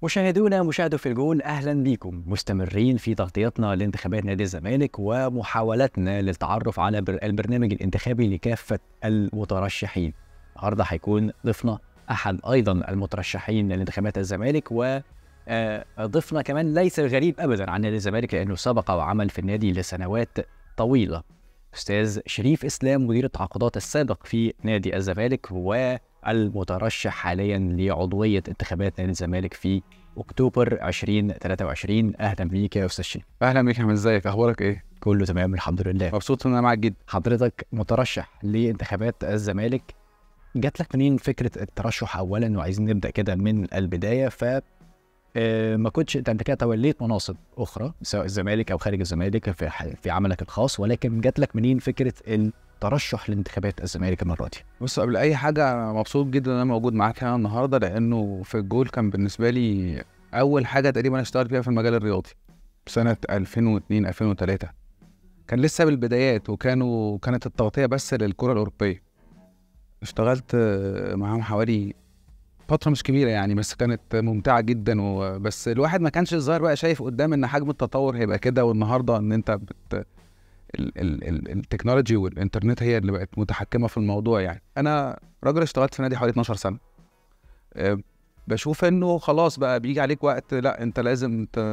مشاهدونا مشاهدو في الجون اهلا بكم مستمرين في تغطيتنا لانتخابات نادي الزمالك ومحاولتنا للتعرف على بر- البرنامج الانتخابي لكافه المترشحين النهارده هيكون ضيفنا احد ايضا المترشحين لانتخابات الزمالك و آه، ضيفنا كمان ليس غريب ابدا عن نادي الزمالك لانه سبق وعمل في النادي لسنوات طويله استاذ شريف اسلام مدير التعاقدات السابق في نادي الزمالك والمترشح حاليا لعضويه انتخابات نادي الزمالك في اكتوبر 2023 اهلا بيك يا استاذ شريف اهلا بيك يا عم ازيك اخبارك ايه كله تمام الحمد لله مبسوط ان انا معاك جدا حضرتك مترشح لانتخابات الزمالك جات لك منين فكره الترشح اولا وعايزين نبدا كده من البدايه ف آه، ما كنتش انت قبل كده توليت مناصب اخرى سواء الزمالك او خارج الزمالك في ح- في عملك الخاص ولكن جات لك منين فكره الترشح لانتخابات الزمالك المره دي بص قبل اي حاجه انا مبسوط جدا ان انا موجود معاك هنا النهارده لانه في الجول كان بالنسبه لي اول حاجه تقريبا اشتغلت فيها في المجال الرياضي سنه 2002 2003 كان لسه بالبدايات وكانوا كانت التغطيه بس للكره الاوروبيه اشتغلت آه، معاهم حوالي فترة مش كبيرة يعني بس كانت ممتعة جدا وبس الواحد ما كانش الظاهر بقى شايف قدام ان حجم التطور هيبقى كده والنهارده ان انت بت ال- ال- ال- التكنولوجي والانترنت هي اللي بقت متحكمه في الموضوع يعني انا راجل اشتغلت في نادي حوالي 12 سنه أه، بشوف انه خلاص بقى بيجي عليك وقت لا انت لازم ت...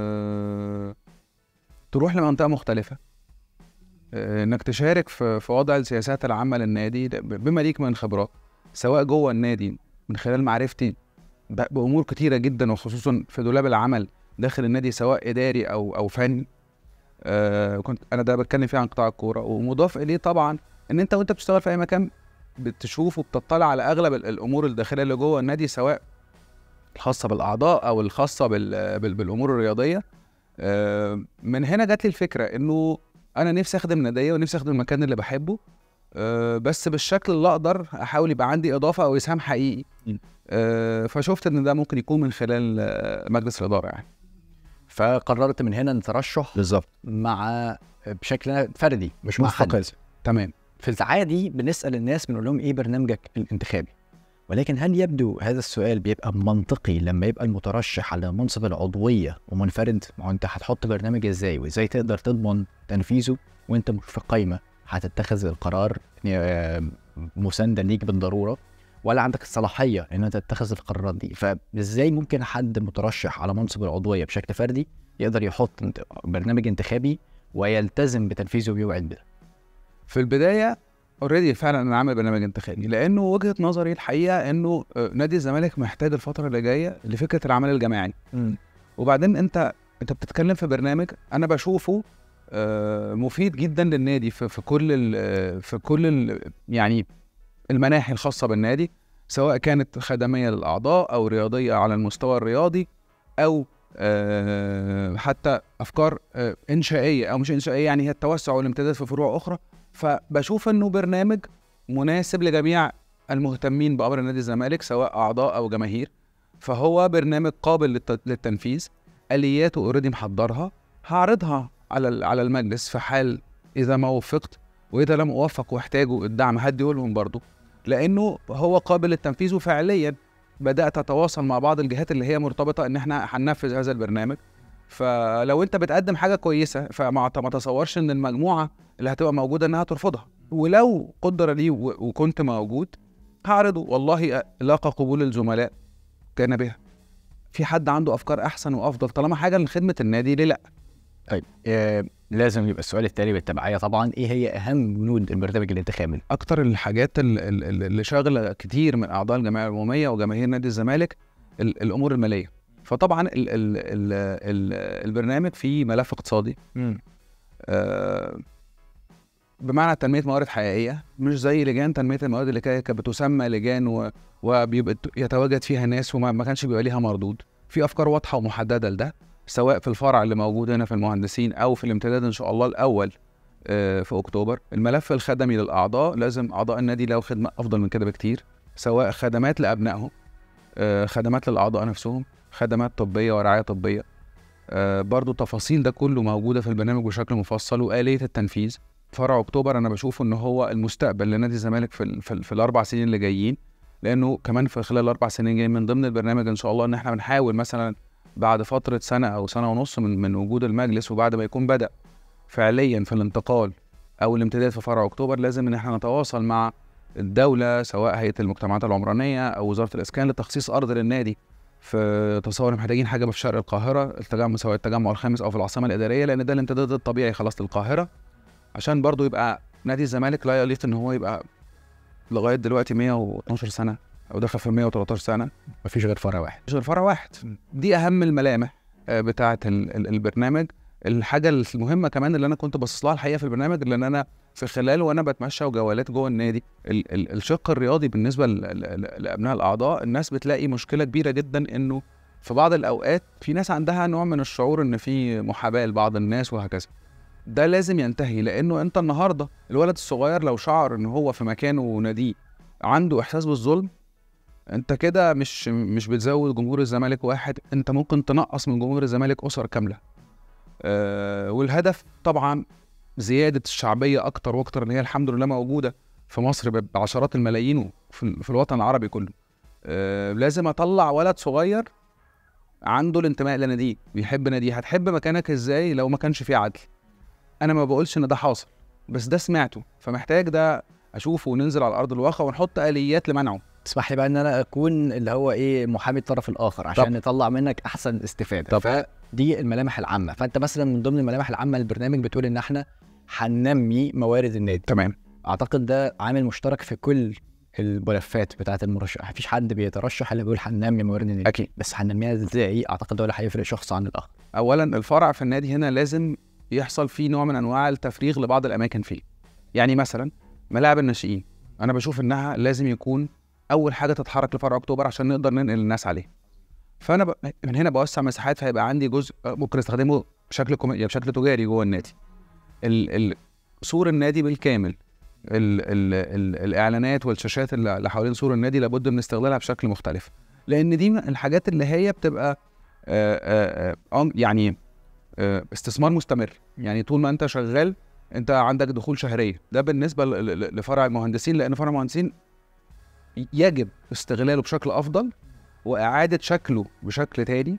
تروح لمنطقه مختلفه أه، انك تشارك في في وضع السياسات العامه للنادي ده ب- بما ليك من خبرات سواء جوه النادي من خلال معرفتي ب- بامور كتيره جدا وخصوصا في دولاب العمل داخل النادي سواء اداري او او فني آه كنت انا ده بتكلم فيه عن قطاع الكوره ومضاف اليه طبعا ان انت وانت بتشتغل في اي مكان بتشوف وبتطلع على اغلب ال- الامور الداخليه اللي جوه النادي سواء الخاصه بالاعضاء او الخاصه بال بال بالامور الرياضيه آه من هنا جات لي الفكره انه انا نفسي اخدم ناديه ونفسي اخدم المكان اللي بحبه آه بس بالشكل اللي اقدر احاول يبقى عندي اضافه او اسهام حقيقي م. آه فشفت ان ده ممكن يكون من خلال آه، مجلس الاداره يعني فقررت من هنا ان ترشح بالظبط مع بشكل فردي مش مع حد. مستقل تمام في العادي بنسال الناس بنقول لهم ايه برنامجك الانتخابي ولكن هل يبدو هذا السؤال بيبقى منطقي لما يبقى المترشح على منصب العضويه ومنفرد ما هو انت هتحط برنامج ازاي وازاي تقدر تضمن تنفيذه وانت مش في قايمه هتتخذ القرار آه، مساندا ليك بالضروره ولا عندك الصلاحيه ان انت تتخذ القرارات دي فازاي ممكن حد مترشح على منصب العضويه بشكل فردي يقدر يحط انت- برنامج انتخابي ويلتزم بتنفيذه ويوعد بده في البدايه اوريدي فعلا انا عامل برنامج انتخابي لانه وجهه نظري الحقيقه انه آه، نادي الزمالك محتاج الفتره اللي جايه لفكره العمل الجماعي وبعدين انت انت بتتكلم في برنامج انا بشوفه آه، مفيد جدا للنادي في في كل ال في كل ال يعني المناحي الخاصه بالنادي سواء كانت خدميه للاعضاء او رياضيه على المستوى الرياضي او آه، حتى افكار آه، انشائيه او مش انشائيه يعني هي التوسع والامتداد في فروع اخرى فبشوف انه برنامج مناسب لجميع المهتمين بامر نادي الزمالك سواء اعضاء او جماهير فهو برنامج قابل للت- للتنفيذ الياته اوريدي محضرها هعرضها على ال- على المجلس في حال اذا ما وفقت واذا لم اوفق واحتاجوا الدعم هديهولهم برضو لانه هو قابل للتنفيذ وفعليا بدات اتواصل مع بعض الجهات اللي هي مرتبطه ان احنا هننفذ هذا البرنامج فلو انت بتقدم حاجه كويسه فما ما تصورش ان المجموعه اللي هتبقى موجوده انها ترفضها ولو قدر لي و- وكنت موجود هعرضه والله لاقى قبول الزملاء كان بها في حد عنده افكار احسن وافضل طالما حاجه لخدمه النادي ليه لا طيب آه لازم يبقى السؤال التالي بالتبعيه طبعا ايه هي اهم بنود البرنامج الانتخابي اكتر الحاجات ال- ال- ال- اللي شاغله كتير من اعضاء الجمعيه العموميه وجماهير نادي الزمالك ال- الامور الماليه فطبعا ال ال ال ال البرنامج فيه ملف اقتصادي آه، بمعنى تنميه موارد حقيقيه مش زي لجان تنميه الموارد اللي كانت بتسمى لجان و- وبيبقى ت- يتواجد فيها ناس وما ما كانش بيبقى ليها مردود في افكار واضحه ومحدده لده سواء في الفرع اللي موجود هنا في المهندسين او في الامتداد ان شاء الله الاول آه، في اكتوبر الملف الخدمي للاعضاء لازم اعضاء النادي له خدمه افضل من كده بكتير سواء خدمات لابنائهم آه، خدمات للاعضاء نفسهم خدمات طبيه ورعايه طبيه آه، برضو تفاصيل ده كله موجوده في البرنامج بشكل مفصل واليه التنفيذ فرع اكتوبر انا بشوف ان هو المستقبل لنادي الزمالك في ال في, ال في الاربع سنين اللي جايين لانه كمان في خلال الاربع سنين جايين من ضمن البرنامج ان شاء الله ان احنا بنحاول مثلا بعد فتره سنه او سنه ونص من من وجود المجلس وبعد ما يكون بدا فعليا في الانتقال او الامتداد في فرع اكتوبر لازم ان احنا نتواصل مع الدوله سواء هيئه المجتمعات العمرانيه او وزاره الاسكان لتخصيص ارض للنادي في تصور محتاجين حاجه في شرق القاهره التجمع سواء التجمع الخامس او في العاصمه الاداريه لان ده الامتداد الطبيعي خلاص للقاهره عشان برضو يبقى نادي الزمالك لا يليق ان هو يبقى لغايه دلوقتي 112 سنه او دخل في 113 سنه مفيش غير فرع واحد مش غير فرع واحد دي اهم الملامح آه، بتاعه ال- ال- البرنامج الحاجه المهمه كمان اللي انا كنت باصص لها الحقيقه في البرنامج لان انا في خلاله وانا بتمشى وجولات جوه النادي ال- ال- الشق الرياضي بالنسبه ل- ل- ل- لابناء الاعضاء الناس بتلاقي مشكله كبيره جدا انه في بعض الاوقات في ناس عندها نوع من الشعور ان في محاباه لبعض الناس وهكذا ده لازم ينتهي لانه انت النهارده الولد الصغير لو شعر ان هو في مكانه وناديه عنده احساس بالظلم انت كده مش مش بتزود جمهور الزمالك واحد انت ممكن تنقص من جمهور الزمالك اسر كامله أه والهدف طبعا زياده الشعبيه اكتر واكتر ان هي الحمد لله موجوده في مصر ب- بعشرات الملايين وفي في الوطن العربي كله أه لازم اطلع ولد صغير عنده الانتماء لناديه بيحب ناديه هتحب مكانك ازاي لو ما كانش فيه عدل انا ما بقولش ان ده حاصل بس ده سمعته فمحتاج ده اشوفه وننزل على ارض الواقع ونحط اليات لمنعه تسمح لي بقى ان انا اكون اللي هو ايه محامي الطرف الاخر عشان طب. نطلع منك احسن استفاده طب. فدي الملامح العامه فانت مثلا من ضمن الملامح العامه للبرنامج بتقول ان احنا هننمي موارد النادي تمام اعتقد ده عامل مشترك في كل الملفات بتاعه المرشح مفيش حد بيترشح الا بيقول هننمي موارد النادي اكيد بس هننميها ازاي اعتقد ده اللي هيفرق شخص عن الاخر اولا الفرع في النادي هنا لازم يحصل فيه نوع من انواع التفريغ لبعض الاماكن فيه يعني مثلا ملاعب الناشئين انا بشوف انها لازم يكون اول حاجه تتحرك لفرع اكتوبر عشان نقدر ننقل الناس عليه فانا ب... من هنا بوسع مساحات فهيبقى عندي جزء ممكن استخدمه بشكل كوم... يعني بشكل تجاري جوه النادي ال... ال... سور النادي بالكامل ال... ال... ال... الاعلانات والشاشات اللي اللي حوالين سور النادي لابد من استغلالها بشكل مختلف لان دي من الحاجات اللي هي بتبقى آه، آه، آه، آه، يعني آه، استثمار مستمر يعني طول ما انت شغال انت عندك دخول شهريه ده بالنسبه ل- ل- لفرع المهندسين لان فرع المهندسين يجب استغلاله بشكل افضل واعاده شكله بشكل تاني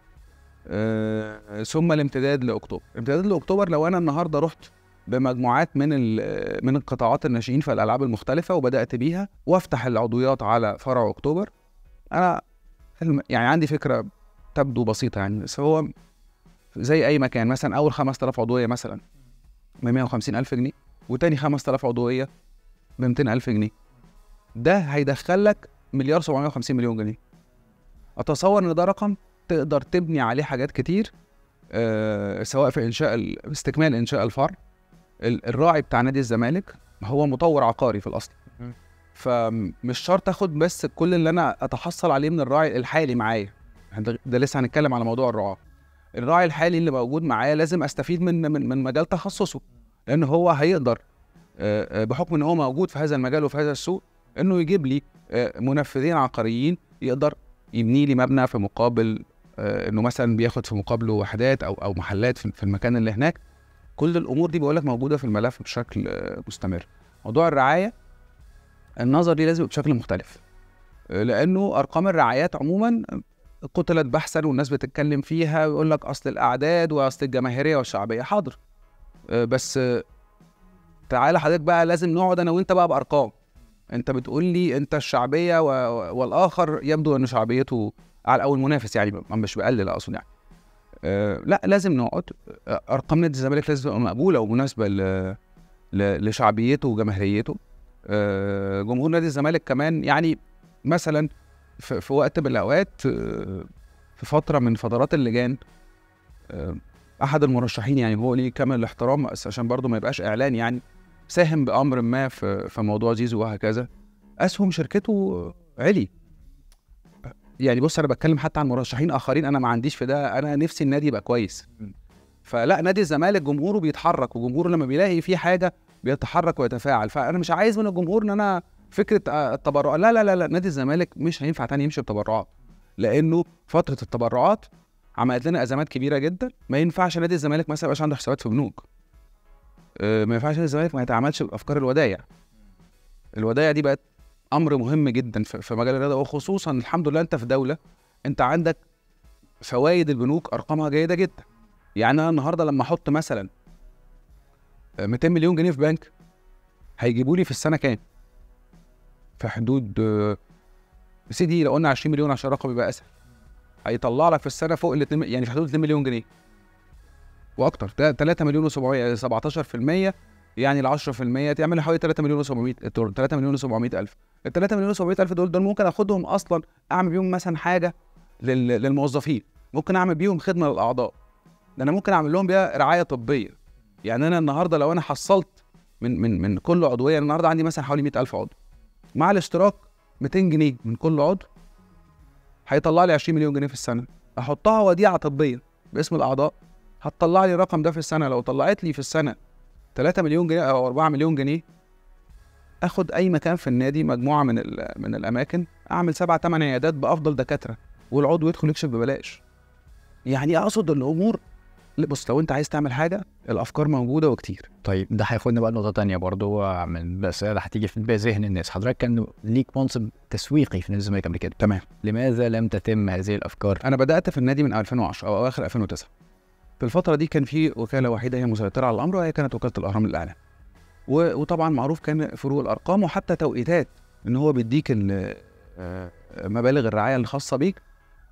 آه، ثم الامتداد لاكتوبر الامتداد لاكتوبر لو انا النهارده رحت بمجموعات من ال- من القطاعات الناشئين في الالعاب المختلفه وبدات بيها وافتح العضويات على فرع اكتوبر انا الم- يعني عندي فكره تبدو بسيطه يعني بس هو زي اي مكان مثلا اول 5000 عضويه مثلا ب 150 الف جنيه وتاني 5000 عضويه ب 200 الف جنيه ده هيدخل لك مليار 750 مليون جنيه اتصور ان ده رقم تقدر تبني عليه حاجات كتير آه سواء في انشاء ال- استكمال انشاء الفرع ال- الراعي بتاع نادي الزمالك هو مطور عقاري في الاصل مم. فمش شرط اخد بس كل اللي انا اتحصل عليه من الراعي الحالي معايا ده ده لسه هنتكلم على موضوع الرعاه الراعي الحالي اللي موجود معايا لازم استفيد من من, من مجال تخصصه لان هو هيقدر آه، آه، بحكم ان هو موجود في هذا المجال وفي هذا السوق انه يجيب لي آه، منفذين عقاريين يقدر يبني لي مبنى في مقابل آه، انه مثلا بياخد في مقابله وحدات او او محلات في في المكان اللي هناك كل الامور دي بقول لك موجوده في الملف بشكل آه، مستمر موضوع الرعايه النظر دي لازم يبقى بشكل مختلف آه، لانه ارقام الرعايات عموما قتلت بحثا والناس بتتكلم فيها ويقول لك اصل الاعداد واصل الجماهيريه والشعبيه حاضر آه، بس آه، تعالى حضرتك بقى لازم نقعد انا وانت بقى بارقام انت بتقول لي انت الشعبيه و... والاخر يبدو ان شعبيته اعلى او المنافس يعني م- مش بقلل اقصد يعني أه لا لازم نقعد آه، ارقام نادي الزمالك لازم تبقى مقبوله ومناسبه ل... ل... لشعبيته وجماهيريته أه جمهور نادي الزمالك كمان يعني مثلا في, في وقت من الاوقات آه، في فتره من فترات اللجان آه، احد المرشحين يعني هو ليه كامل الاحترام بس عشان برضه ما يبقاش اعلان يعني ساهم بامر ما في في موضوع زيزو وهكذا اسهم شركته علي يعني بص انا بتكلم حتى عن مرشحين اخرين انا ما عنديش في ده انا نفسي النادي يبقى كويس فلا نادي الزمالك جمهوره بيتحرك وجمهوره لما بيلاقي فيه حاجه بيتحرك ويتفاعل فانا مش عايز من الجمهور ان انا فكره آه، التبرع لا لا لا لا نادي الزمالك مش هينفع تاني يمشي بتبرعات لانه فتره التبرعات عملت لنا ازمات كبيره جدا ما ينفعش نادي الزمالك مثلا يبقاش عنده حسابات في بنوك آه، ما ينفعش نادي الزمالك ما يتعاملش بافكار الودايع الودايع دي بقت امر مهم جدا في في مجال الرياضه وخصوصا الحمد لله انت في دوله انت عندك فوائد البنوك ارقامها جيده جدا يعني انا النهارده لما احط مثلا 200 مليون جنيه في بنك هيجيبوا لي في السنه كام في حدود آه، سيدي لو قلنا 20 مليون عشان الرقم يبقى اسهل هيطلع لك في السنه فوق ال 2 يعني في حدود 2 مليون جنيه واكتر 3 مليون و700 17% يعني ال 10% تعمل حوالي 3 مليون و700 3 مليون و700 الف ال 3 مليون و700 الف دول دول ممكن اخدهم اصلا اعمل بيهم مثلا حاجه لل- للموظفين ممكن اعمل بيهم خدمه للاعضاء ده انا ممكن اعمل لهم بيها رعايه طبيه يعني انا النهارده لو انا حصلت من من من كل عضويه أنا النهارده عندي مثلا حوالي 100000 عضو مع الاشتراك 200 جنيه من كل عضو هيطلع لي 20 مليون جنيه في السنه احطها وديعه طبيه باسم الاعضاء هتطلع لي الرقم ده في السنه لو طلعت لي في السنه 3 مليون جنيه او 4 مليون جنيه اخد اي مكان في النادي مجموعه من ال- من الاماكن اعمل سبع ثمان عيادات بافضل دكاتره والعضو يدخل يكشف ببلاش يعني اقصد الامور لا، بص لو انت عايز تعمل حاجه الافكار موجوده وكتير طيب ده هياخدنا بقى لنقطة تانية برضو من بس اللي هتيجي في ذهن الناس حضرتك كان ليك منصب تسويقي في نادي الزمالك قبل كده تمام لماذا لم تتم هذه الأفكار؟ انا بدات في النادي من 2010 او اواخر 2009 في الفتره دي كان في وكاله وحيده هي مسيطره على الامر وهي كانت وكاله الاهرام للاعلام و- وطبعا معروف كان فروق الارقام وحتى توقيتات ان هو بيديك ال- آه، مبالغ الرعايه الخاصه بيك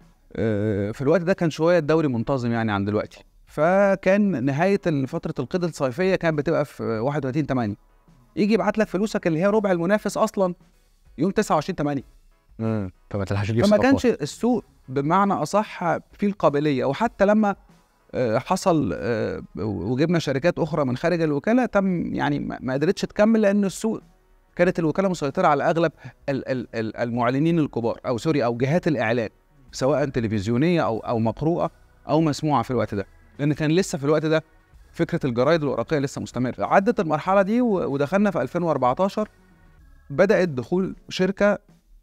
آه، في الوقت ده كان شويه الدوري منتظم يعني عن دلوقتي فكان نهايه فتره القيد الصيفيه كانت بتبقى في 31 8 يجي يبعت لك فلوسك اللي هي ربع المنافس اصلا يوم 29 8 فما تلحقش تجيب فما صفقات. كانش السوق بمعنى اصح فيه القابليه وحتى لما آه، حصل آه، وجبنا شركات اخرى من خارج الوكاله تم يعني ما ما قدرتش تكمل لان السوق كانت الوكاله مسيطره على اغلب ال- ال- ال- المعلنين الكبار او سوري او جهات الاعلان سواء تلفزيونيه او او مقروءه او مسموعه في الوقت ده لان كان لسه في الوقت ده فكره الجرايد الورقيه لسه مستمره عدت المرحله دي و- ودخلنا في 2014 بدات دخول شركه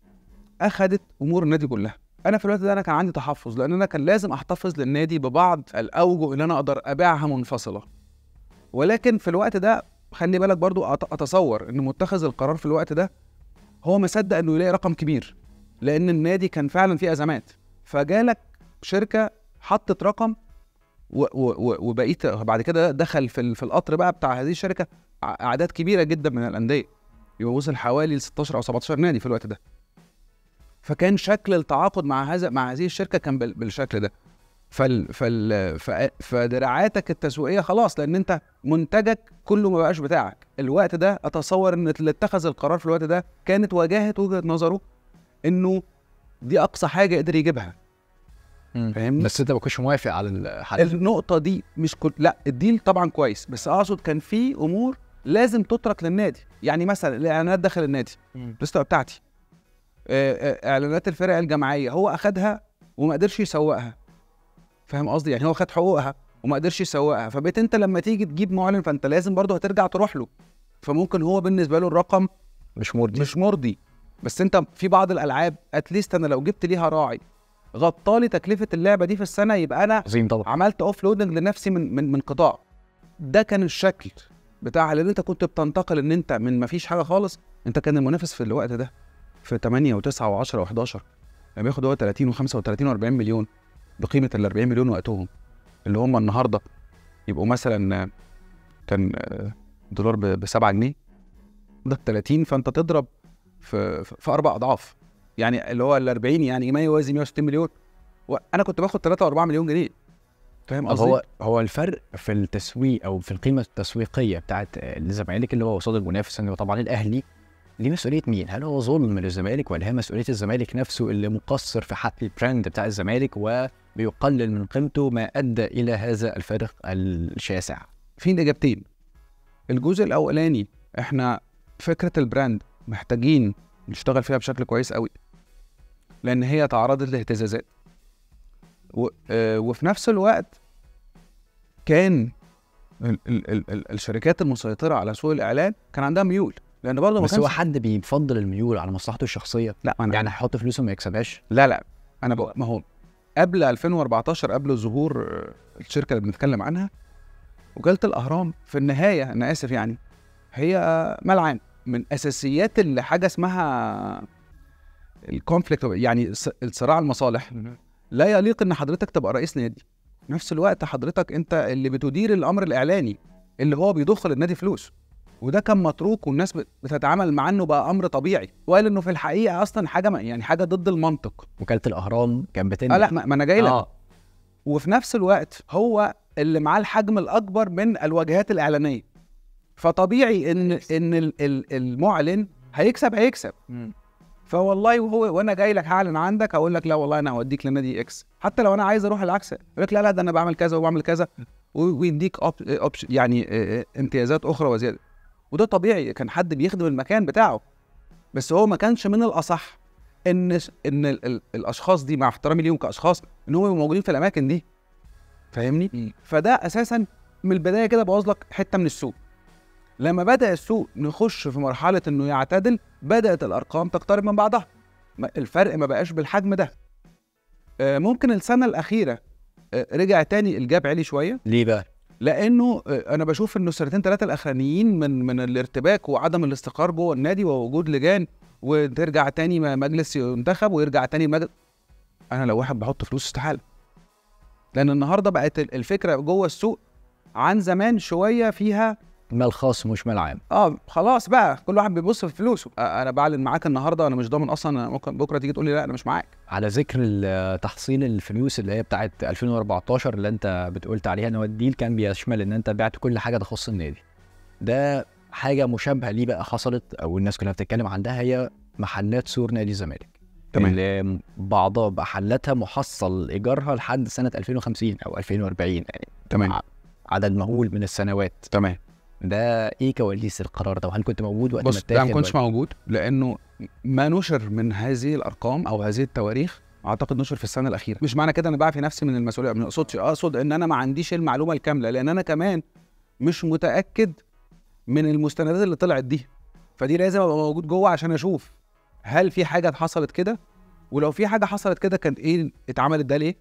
اخذت امور النادي كلها انا في الوقت ده انا كان عندي تحفظ لان انا كان لازم احتفظ للنادي ببعض الاوجه اللي انا اقدر ابيعها منفصله ولكن في الوقت ده خلي بالك برضو أت- اتصور ان متخذ القرار في الوقت ده هو مصدق انه يلاقي رقم كبير لان النادي كان فعلا فيه ازمات فجالك شركه حطت رقم و- و- و- وبقيت بعد كده دخل في ال- في القطر بقى بتاع هذه الشركه ع- اعداد كبيره جدا من الانديه يبقى وصل حوالي ل 16 او 17 نادي في الوقت ده فكان شكل التعاقد مع هذا مع هذه الشركه كان بال- بالشكل ده فال فال ف- فدراعاتك التسويقيه خلاص لان انت منتجك كله ما بقاش بتاعك الوقت ده اتصور ان اللي اتخذ القرار في الوقت ده كانت واجهه وجهه نظره انه دي اقصى حاجه قدر يجيبها مم. فاهمني بس انت ما كنتش موافق على الحل النقطه دي مش كل لا الديل طبعا كويس بس اقصد كان في امور لازم تترك للنادي يعني مثلا الاعلانات داخل النادي لسه بتاعتي آه، آه، اعلانات الفرق الجماعيه هو اخدها وما قدرش يسوقها فاهم قصدي يعني هو خد حقوقها وما قدرش يسوقها فبقيت انت لما تيجي تجيب معلن فانت لازم برضه هترجع تروح له فممكن هو بالنسبه له الرقم مش مرضي مش مرضي بس انت في بعض الالعاب اتليست انا لو جبت ليها راعي غطالي تكلفه اللعبه دي في السنه يبقى انا عظيم طبعا عملت اوف لودنج لنفسي من من من قطاع ده كان الشكل بتاع لان انت كنت بتنتقل ان انت من ما فيش حاجه خالص انت كان المنافس في الوقت ده في 8 و9 و10 و11 كان بياخد هو 30 و35 و40 مليون بقيمه ال 40 مليون وقتهم اللي هم النهارده يبقوا مثلا آه، كان آه، دولار ب 7 جنيه ده ب 30 فانت تضرب في في في اربع اضعاف يعني اللي هو ال 40 يعني ما يوازي 160 مليون وانا كنت باخد 3 و4 مليون جنيه فاهم طب قصدي؟ هو هو الفرق في التسويق او في القيمه التسويقيه بتاعت الزمالك اللي هو قصاد المنافس اللي هو طبعا الاهلي ليه مسؤوليه مين؟ هل هو ظلم للزمالك ولا هي مسؤوليه الزمالك نفسه اللي مقصر في حق البراند بتاع الزمالك وبيقلل من قيمته ما ادى الى هذا الفارق الشاسع؟ في الاجابتين الجزء الاولاني احنا فكره البراند محتاجين نشتغل فيها بشكل كويس قوي لان هي تعرضت لاهتزازات و... آه وفي نفس الوقت كان ال... ال... ال... ال... الشركات المسيطره على سوق الاعلان كان عندها ميول لان برضه ما بس كانش هو حد بيفضل الميول على مصلحته الشخصيه لا ما أنا يعني هيحط فلوسه ما يكسبهاش لا لا انا بقول ما هو قبل 2014 قبل ظهور آه، الشركه اللي بنتكلم عنها وكاله الاهرام في النهايه انا اسف يعني هي ملعن من اساسيات اللي حاجه اسمها الكونفليكت يعني الص- الصراع المصالح لا يليق ان حضرتك تبقى رئيس نادي في نفس الوقت حضرتك انت اللي بتدير الامر الاعلاني اللي هو بيضخ للنادي فلوس وده كان متروك والناس بت- بتتعامل مع انه بقى امر طبيعي وقال انه في الحقيقه اصلا حاجه ما- يعني حاجه ضد المنطق وكاله الاهرام كان بتنجح اه لا ما ما انا جاي لك آه. وفي نفس الوقت هو اللي معاه الحجم الاكبر من الواجهات الاعلانيه فطبيعي ان ان ال- ال- المعلن هيكسب هيكسب فوالله وهو وانا جاي لك هعلن عندك اقول لك لا والله انا هوديك لنادي اكس حتى لو انا عايز اروح العكس يقول لك لا لا ده انا بعمل كذا وبعمل كذا و- ويديك أوب أوبش يعني آه، آه، امتيازات اخرى وزياده وده طبيعي كان حد بيخدم المكان بتاعه بس هو ما كانش من الاصح ان ان ال ال الاشخاص دي مع احترامي ليهم كاشخاص ان هم يبقوا موجودين في الاماكن دي فاهمني مم. فده اساسا من البدايه كده بوظ لك حته من السوق لما بدا السوق نخش في مرحله انه يعتدل بدات الارقام تقترب من بعضها ما- الفرق ما بقاش بالحجم ده آه، ممكن السنه الاخيره آه، رجع تاني الجاب عالي شويه ليه بقى؟ لانه آه، انا بشوف انه السنتين ثلاثه الاخرانيين من من الارتباك وعدم الاستقرار جوه النادي ووجود لجان وترجع تاني م- مجلس ينتخب ويرجع تاني مجلس انا لو واحد بحط فلوس استحاله لان النهارده بقت ال- الفكره جوه السوق عن زمان شويه فيها مال خاص مش مال عام اه خلاص بقى كل واحد بيبص في فلوسه آه انا بعلن معاك النهارده انا مش ضامن اصلا أنا ممكن بكره تيجي تقول لي لا انا مش معاك على ذكر ال- تحصيل الفلوس اللي هي بتاعت 2014 اللي انت بتقولت عليها ان هو الديل كان بيشمل ان انت بعت كل حاجه تخص النادي ده حاجه مشابهه ليه بقى حصلت او الناس كلها بتتكلم عنها هي محلات سور نادي الزمالك تمام. اللي بعضها محلاتها محصل ايجارها لحد سنه 2050 او 2040 يعني تمام عدد مهول من السنوات تمام ده ايه كواليس القرار ده وهل كنت موجود وقت ما بص ده ما اتاخد كنتش ولا- موجود لانه ما نشر من هذه الارقام او هذه التواريخ اعتقد نشر في السنه الاخيره مش معنى كده انا بعفي نفسي من المسؤوليه ما اقصدش اقصد ان انا ما عنديش المعلومه الكامله لان انا كمان مش متاكد من المستندات اللي طلعت دي فدي لازم ابقى موجود جوه عشان اشوف هل في حاجه حصلت كده ولو في حاجه حصلت كده كانت ايه اتعملت ده ليه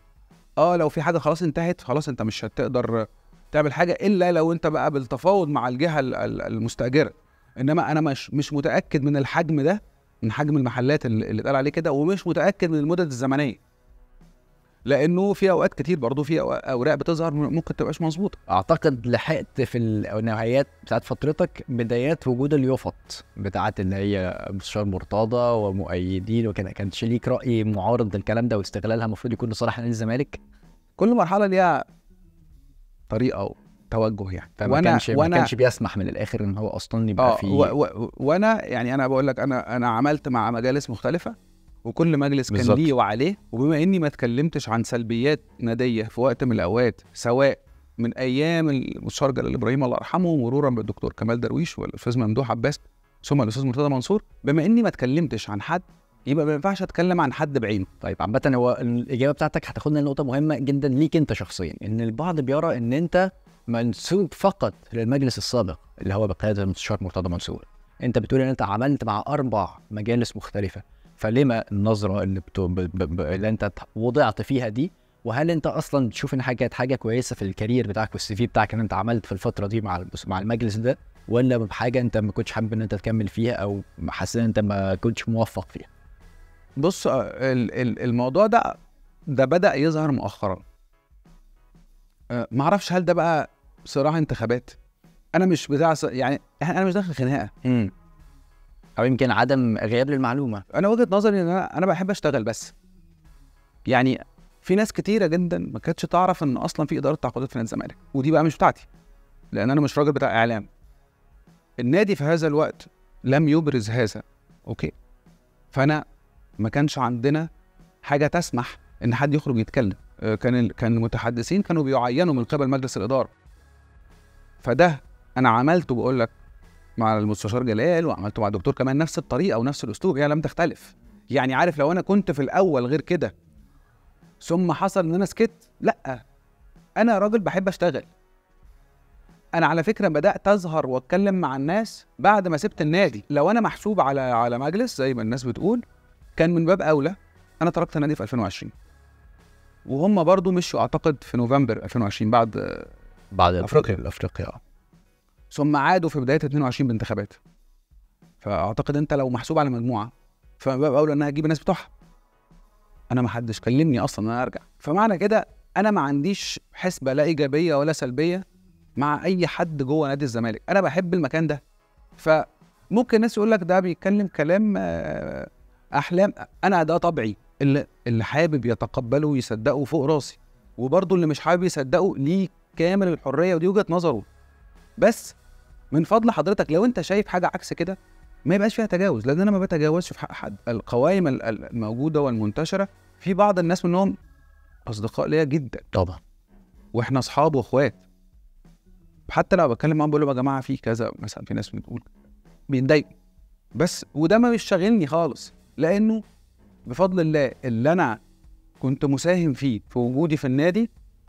اه لو في حاجه خلاص انتهت خلاص انت مش هتقدر تعمل حاجه الا لو انت بقى بالتفاوض مع الجهه ال- ال- المستاجره انما انا مش مش متاكد من الحجم ده من حجم المحلات اللي اللي اتقال عليه كده ومش متاكد من المدد الزمنيه لانه في اوقات كتير برضه في أو- اوراق بتظهر ممكن تبقاش مظبوطه اعتقد لحقت في النهايات بتاعت فترتك بدايات وجود اليوفط بتاعت اللي هي مستشار مرتضى ومؤيدين وكان كانش ليك راي معارض للكلام ده واستغلالها المفروض يكون لصالح نادي الزمالك كل مرحله ليها طريقه وتوجه يعني فما كانش ما كانش بيسمح من الاخر ان هو اصلا يبقى اه في و و وانا يعني انا بقول لك انا انا عملت مع مجالس مختلفه وكل مجلس كان بالظبط. ليه وعليه وبما اني ما اتكلمتش عن سلبيات ناديه في وقت من الاوقات سواء من ايام المستشار جلال ابراهيم الله يرحمه مرورا بالدكتور كمال درويش والاستاذ ممدوح عباس ثم الاستاذ مرتضى منصور بما اني ما اتكلمتش عن حد يبقى ما ينفعش اتكلم عن حد بعينه طيب عامة هو الإجابة بتاعتك هتاخدنا لنقطة مهمة جدا ليك أنت شخصيا إن البعض بيرى إن أنت منسوب فقط للمجلس السابق اللي هو بقيادة المستشار مرتضى منصور أنت بتقول إن أنت عملت مع أربع مجالس مختلفة فلما النظرة اللي, بتو... ب... ب... ب... اللي أنت وضعت فيها دي وهل أنت أصلا تشوف إن حاجة كانت حاجة كويسة في الكارير بتاعك والسي في بتاعك إن أنت عملت في الفترة دي مع المس- مع المجلس ده ولا بحاجة أنت ما كنتش حابب إن أنت تكمل فيها أو حاسس إن أنت ما كنتش موفق فيها بص آه، ال- ال- الموضوع ده ده بدا يظهر مؤخرا آه، معرفش هل ده بقى صراع انتخابات انا مش بتاع ص- يعني انا مش داخل خناقه امم أو يمكن عدم غياب للمعلومة انا وجهه نظري ان انا انا بحب اشتغل بس يعني في ناس كتيره جدا ما كانتش تعرف ان اصلا في اداره تعاقدات في نادي الزمالك ودي بقى مش بتاعتي لان انا مش راجل بتاع اعلام النادي في هذا الوقت لم يبرز هذا اوكي فانا ما كانش عندنا حاجه تسمح ان حد يخرج يتكلم آه، كان ال- كان المتحدثين كانوا بيعينوا من قبل مجلس الاداره فده انا عملته بقول لك مع المستشار جلال وعملته مع الدكتور كمان نفس الطريقه ونفس الاسلوب هي لم تختلف يعني عارف لو انا كنت في الاول غير كده ثم حصل ان انا سكت لا انا راجل بحب اشتغل انا على فكره بدات اظهر واتكلم مع الناس بعد ما سبت النادي لو انا محسوب على على مجلس زي ما الناس بتقول كان من باب اولى انا تركت النادي في 2020 وهم برضو مشوا اعتقد في نوفمبر 2020 بعد بعد أفريقيا. افريقيا آه. ثم عادوا في بدايه 22 بانتخابات فاعتقد انت لو محسوب على مجموعه فمن باب اولى انها تجيب الناس بتوعها انا ما حدش كلمني اصلا ان انا ارجع فمعنى كده انا ما عنديش حسبه لا ايجابيه ولا سلبيه مع اي حد جوه نادي الزمالك انا بحب المكان ده فممكن الناس يقول لك ده بيتكلم كلام آه، احلام انا ده طبعي اللي اللي حابب يتقبله ويصدقه فوق راسي وبرضه اللي مش حابب يصدقه ليه كامل الحريه ودي وجهه نظره بس من فضل حضرتك لو انت شايف حاجه عكس كده ما يبقاش فيها تجاوز لان انا ما بتجاوزش في حق حد القوائم ال- ال- الموجوده والمنتشره في بعض الناس منهم اصدقاء ليا جدا طبعا واحنا اصحاب واخوات حتى لو بتكلم معاهم بقول لهم يا جماعه في كذا مثلا في ناس بتقول بيتضايقوا بس وده ما مش شاغلني خالص لانه بفضل الله اللي انا كنت مساهم فيه في وجودي في النادي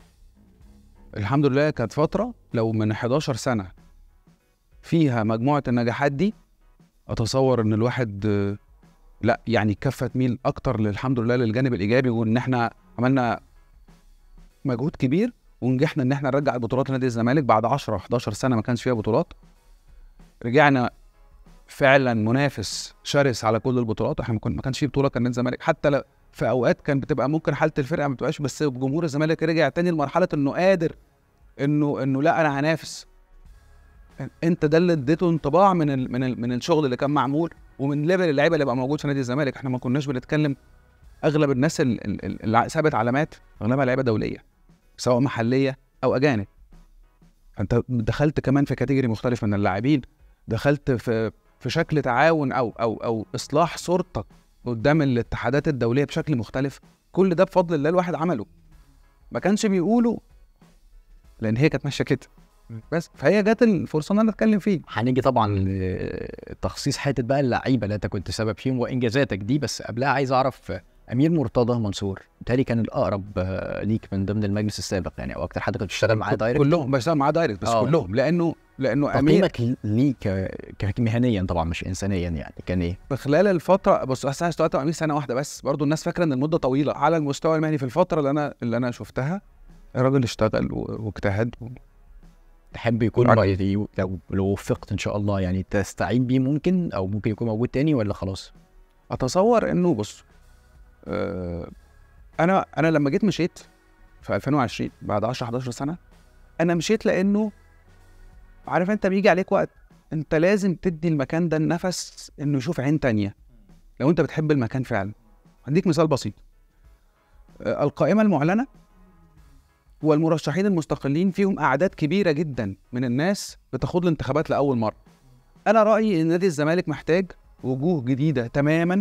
الحمد لله كانت فتره لو من 11 سنه فيها مجموعه النجاحات دي اتصور ان الواحد آه، لا يعني الكفه تميل اكتر للحمد لله للجانب الايجابي وان احنا عملنا مجهود كبير ونجحنا ان احنا نرجع بطولات نادي الزمالك بعد 10 11 سنه ما كانش فيها بطولات رجعنا فعلا منافس شرس على كل البطولات احنا ما كن- ما كانش فيه بطوله كان نادي الزمالك حتى لو في اوقات كان بتبقى ممكن حاله الفرقه ما بتبقاش بس جمهور الزمالك رجع تاني لمرحله انه قادر انه انه لا انا هنافس انت ده اللي اديته انطباع من ال من ال من الشغل اللي كان معمول ومن ليفل اللعيبه اللي بقى موجود في نادي الزمالك احنا ما كناش بنتكلم اغلب الناس ال- ال- ال- اللي ثابت علامات اغلبها لعيبه دوليه سواء محليه او اجانب انت دخلت كمان في كاتيجوري مختلف من اللاعبين دخلت في في شكل تعاون او او او اصلاح صورتك قدام الاتحادات الدوليه بشكل مختلف كل ده بفضل الله الواحد عمله ما كانش بيقولوا لان هي كانت ماشيه كده بس فهي جت الفرصه ان انا اتكلم فيه هنيجي طبعا لتخصيص حته بقى اللعيبه اللي انت كنت سبب فيهم وانجازاتك دي بس قبلها عايز اعرف امير مرتضى منصور بالتالي كان الاقرب آه، ليك من ضمن المجلس السابق يعني او اكتر حد كنت بتشتغل معاه دايركت كلهم بشتغل معاه دايركت بس آه. كلهم لانه لانه امير تقييمك ليه ك- ك- مهنيا طبعا مش انسانيا يعني كان ايه؟ في خلال الفترة بص أصل أنا اشتغلت مع أمير سنة واحدة بس برضو الناس فاكرة إن المدة طويلة على المستوى المهني في الفترة اللي أنا اللي أنا شفتها الراجل اشتغل و- واجتهد و- تحب يكون عارف. رأيي لو لو وفقت ان شاء الله يعني تستعين بيه ممكن او ممكن يكون موجود تاني ولا خلاص؟ أتصور إنه بص آه أنا أنا لما جيت مشيت في 2020 بعد 10 11 سنة أنا مشيت لأنه عارف أنت بيجي عليك وقت أنت لازم تدي المكان ده النفس إنه يشوف عين تانية لو أنت بتحب المكان فعلا هديك مثال بسيط آه، القائمة المعلنة والمرشحين المستقلين فيهم أعداد كبيرة جدا من الناس بتخوض الانتخابات لأول مرة أنا رأيي إن نادي الزمالك محتاج وجوه جديدة تماما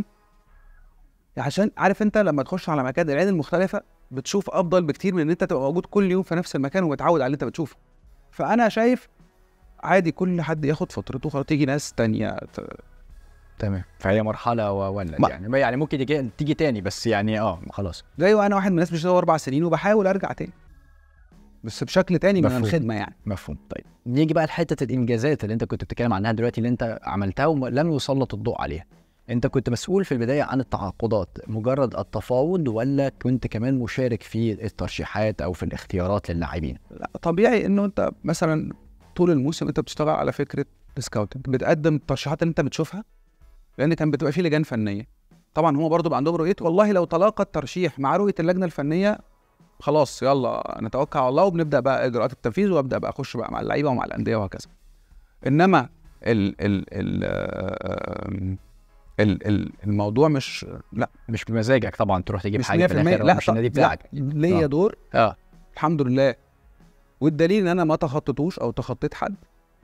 عشان عارف أنت لما تخش على مكان العين المختلفة بتشوف أفضل بكتير من إن أنت تبقى موجود كل يوم في نفس المكان ومتعود على اللي أنت بتشوفه فأنا شايف عادي كل حد ياخد فترته خلاص تيجي ناس تانية ت- تمام فهي مرحلة و- ولا ما- يعني يعني ممكن يجي تيجي تاني بس يعني اه خلاص زي وانا واحد من الناس بيشتغل اربع سنين وبحاول ارجع تاني بس بشكل تاني من مفهوم. الخدمه يعني مفهوم طيب نيجي بقى لحته الانجازات اللي انت كنت بتتكلم عنها دلوقتي اللي انت عملتها ولم يسلط الضوء عليها انت كنت مسؤول في البدايه عن التعاقدات مجرد التفاوض ولا كنت كمان مشارك في الترشيحات او في الاختيارات للاعبين لا طبيعي انه انت مثلا طول الموسم انت بتشتغل على فكره السكاوتنج بتقدم الترشيحات اللي انت بتشوفها لان كان بتبقى في لجان فنيه طبعا هم برضو بقى عندهم رؤيه والله لو تلاقى الترشيح مع رؤيه اللجنه الفنيه خلاص يلا نتوكل على الله وبنبدا بقى اجراءات التنفيذ وابدا بقى اخش بقى مع اللعيبه ومع الانديه وهكذا انما ال ال ال آم، ال ال الموضوع مش لا مش بمزاجك طبعا تروح تجيب مش حاجه في 100% الاخر لا مش طب- النادي لا، بتاعك ليا آه. دور اه الحمد لله والدليل ان انا ما تخطيتوش او تخطيت حد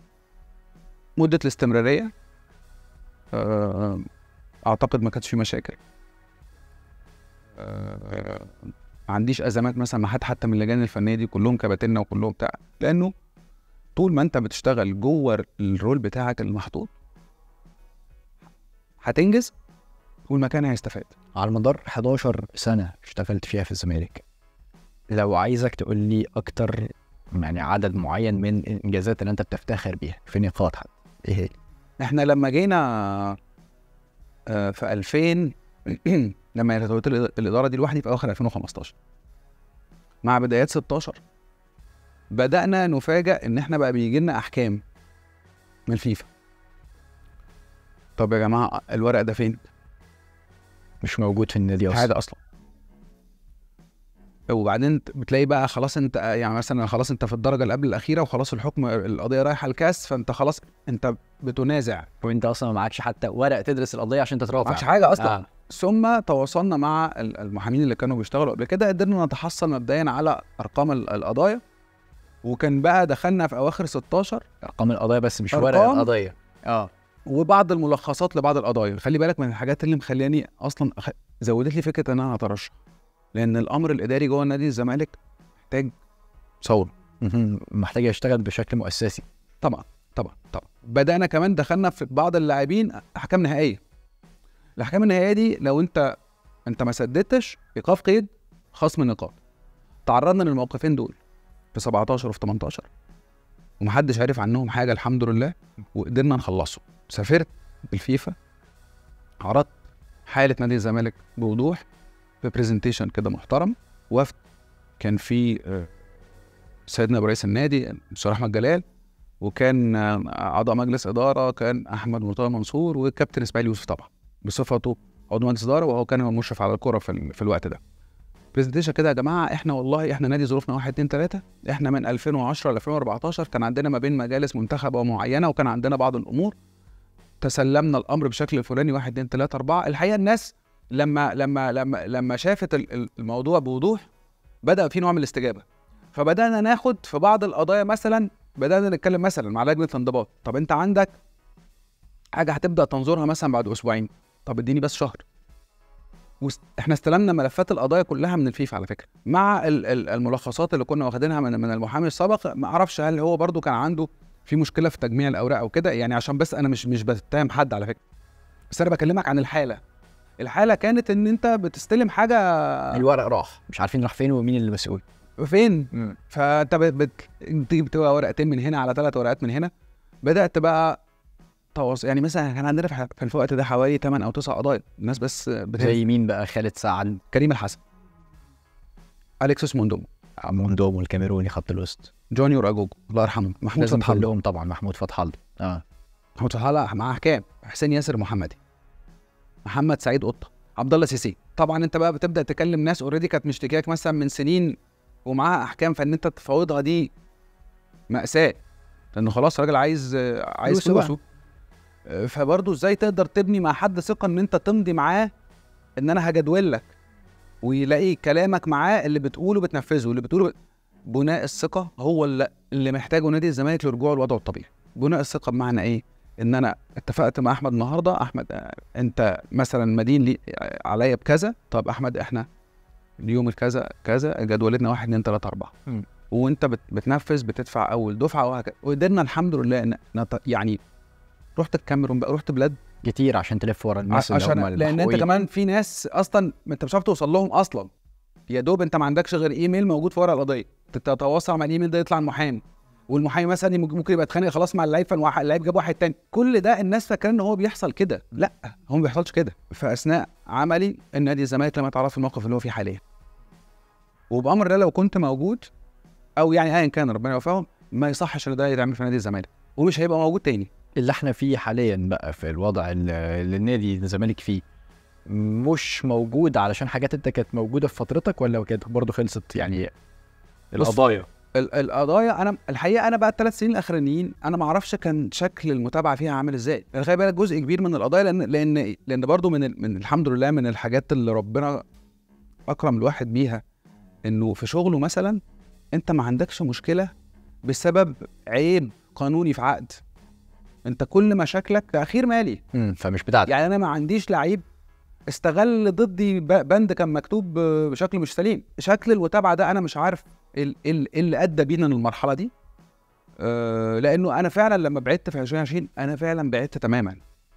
مده الاستمراريه آه، اعتقد ما كانش في مشاكل آه، ما عنديش ازمات مثلا مع حد حتى من اللجان الفنيه دي كلهم كباتنة وكلهم بتاع لانه طول ما انت بتشتغل جوه الرول بتاعك المحطوط هتنجز والمكان هيستفاد على مدار 11 سنه اشتغلت فيها في الزمالك لو عايزك تقول لي اكتر يعني عدد معين من الانجازات اللي انت بتفتخر بيها في نقاط حتى ايه هي؟ احنا لما جينا آه، في 2000 لما توليت الإد- الاداره دي لوحدي في اواخر 2015 مع بدايات 16 بدانا نفاجئ ان احنا بقى بيجي لنا احكام من الفيفا طب يا جماعه الورق ده فين؟ مش موجود في النادي في اصلا حاجه اصلا وبعدين بتلاقي بقى خلاص انت يعني مثلا خلاص انت في الدرجه اللي قبل الاخيره وخلاص الحكم القضيه رايحه الكاس فانت خلاص انت بتنازع وانت اصلا ما معكش حتى ورق تدرس القضيه عشان تترافع معكش حاجه اصلا آه. ثم تواصلنا مع ال- المحامين اللي كانوا بيشتغلوا قبل كده قدرنا نتحصل مبدئيا على ارقام ال- القضايا وكان بقى دخلنا في اواخر 16 ارقام القضايا بس مش أرقام؟ ورق القضيه اه وبعض الملخصات لبعض القضايا خلي بالك من الحاجات اللي مخلياني اصلا أخ... زودت لي فكره ان انا اترشح لان الامر الاداري جوه نادي الزمالك محتاج ثوره مهم. محتاج يشتغل بشكل مؤسسي طبعا طبعا طبعا بدانا كمان دخلنا في بعض اللاعبين احكام نهائيه الاحكام النهائيه دي لو انت انت ما سددتش ايقاف قيد خصم نقاط تعرضنا للموقفين دول في 17 وفي 18 ومحدش عارف عنهم حاجه الحمد لله وقدرنا نخلصهم سافرت بالفيفا عرضت حاله نادي الزمالك بوضوح في برزنتيشن كده محترم وفد كان في آه، سيدنا أبو رئيس النادي مستر احمد جلال وكان آه، اعضاء مجلس اداره كان احمد مرتضى منصور والكابتن اسماعيل يوسف طبعا بصفته عضو مجلس اداره وهو كان هو المشرف على الكره في, ال- في الوقت ده برزنتيشن كده يا جماعه احنا والله احنا نادي ظروفنا 1 2 3 احنا من 2010 ل 2014 كان عندنا ما بين مجالس منتخبه معينه وكان عندنا بعض الامور تسلمنا الامر بشكل الفلاني 1 2 3 4 الحقيقه الناس لما لما لما لما شافت ال- ال- الموضوع بوضوح بدا في نوع من الاستجابه فبدانا ناخد في بعض القضايا مثلا بدانا نتكلم مثلا مع لجنه الانضباط طب انت عندك حاجه هتبدا تنظرها مثلا بعد اسبوعين طب اديني بس شهر وست... احنا استلمنا ملفات القضايا كلها من الفيفا على فكره مع ال- ال- الملخصات اللي كنا واخدينها من من المحامي السابق ما اعرفش هل هو برضو كان عنده في مشكله في تجميع الاوراق او كده يعني عشان بس انا مش مش بتهم حد على فكره بس انا بكلمك عن الحاله الحاله كانت ان انت بتستلم حاجه الورق راح مش عارفين راح فين ومين اللي مسؤول فين فانت بت- بت- بتيجي بتبقى ورقتين من هنا على ثلاث ورقات من هنا بدات بقى تواصل يعني مثلا كان عندنا في ح- في الوقت ده حوالي 8 او 9 قضايا الناس بس بت... زي مين بقى خالد سعد كريم الحسن اليكسوس موندومو موندوم والكاميروني خط الوسط جونيور اجوجو الله يرحمه محمود لازم فتح الله كلهم طبعا محمود فتح الله اه محمود فتح الله مع احكام حسين ياسر محمدي محمد سعيد قطه عبد الله سيسي طبعا انت بقى بتبدا تكلم ناس اوريدي كانت مشتكياك مثلا من سنين ومعاها احكام فان انت تفاوضها دي ماساه لانه خلاص الراجل عايز عايز فلوسه بقى. فلوسه آه، فبرضه ازاي تقدر تبني مع حد ثقه ان انت تمضي معاه ان انا هجدول لك ويلاقي كلامك معاه اللي بتقوله بتنفذه اللي بتقوله بت... بناء الثقه هو اللي, اللي محتاجه نادي الزمالك لرجوعه لوضعه الطبيعي بناء الثقه بمعنى ايه ان انا اتفقت مع احمد النهارده احمد آه، انت مثلا مدين لي آه، عليا بكذا طب احمد احنا اليوم الكذا كذا جدولتنا 1 2 3 4 مم. وانت بت بتنفذ بتدفع اول دفعه وهكذا وقدرنا الحمد لله ان نت- يعني رحت الكاميرون بقى رحت بلاد كتير عشان تلف ورا الناس اللي هم عشان لان انت المحقوقين. كمان في ناس اصلا ما انت مش عارف توصل لهم اصلا يا دوب انت ما عندكش غير ايميل موجود في ورق القضيه تتواصل مع الايميل ده يطلع المحامي والمحامي مثلا يمكن- ممكن يبقى اتخانق خلاص مع اللعيب فاللعيب جاب واحد تاني كل ده الناس فاكره ان هو بيحصل كده لا هو ما بيحصلش كده فاثناء عملي النادي الزمالك لما اتعرف في الموقف اللي هو فيه حاليا وبامر ده لو كنت موجود او يعني ايا كان ربنا يوفقهم ما يصحش ان ده يتعمل في نادي الزمالك ومش هيبقى موجود تاني اللي احنا فيه حاليا بقى في الوضع اللي اللي النادي الزمالك فيه مش موجود علشان حاجات انت كانت موجوده في فترتك ولا كانت برضه خلصت يعني القضايا ال- القضايا انا الحقيقه انا بقى الثلاث سنين الاخرانيين انا ما اعرفش كان شكل المتابعه فيها عامل ازاي يعني خلي بالك جزء كبير من القضايا لان لان لان برضو من ال- من الحمد لله من الحاجات اللي ربنا اكرم الواحد بيها انه في شغله مثلا انت ما عندكش مشكله بسبب عيب قانوني في عقد انت كل مشاكلك تاخير مالي امم فمش بتاعتك يعني انا ما عنديش لعيب استغل ضدي ب- بند كان مكتوب ب- بشكل مش سليم شكل المتابعه ده انا مش عارف ايه ال- إيه ال- إيه اللي ادى بينا للمرحله دي أه لانه انا فعلا لما بعدت في 2020 انا فعلا بعدت تماما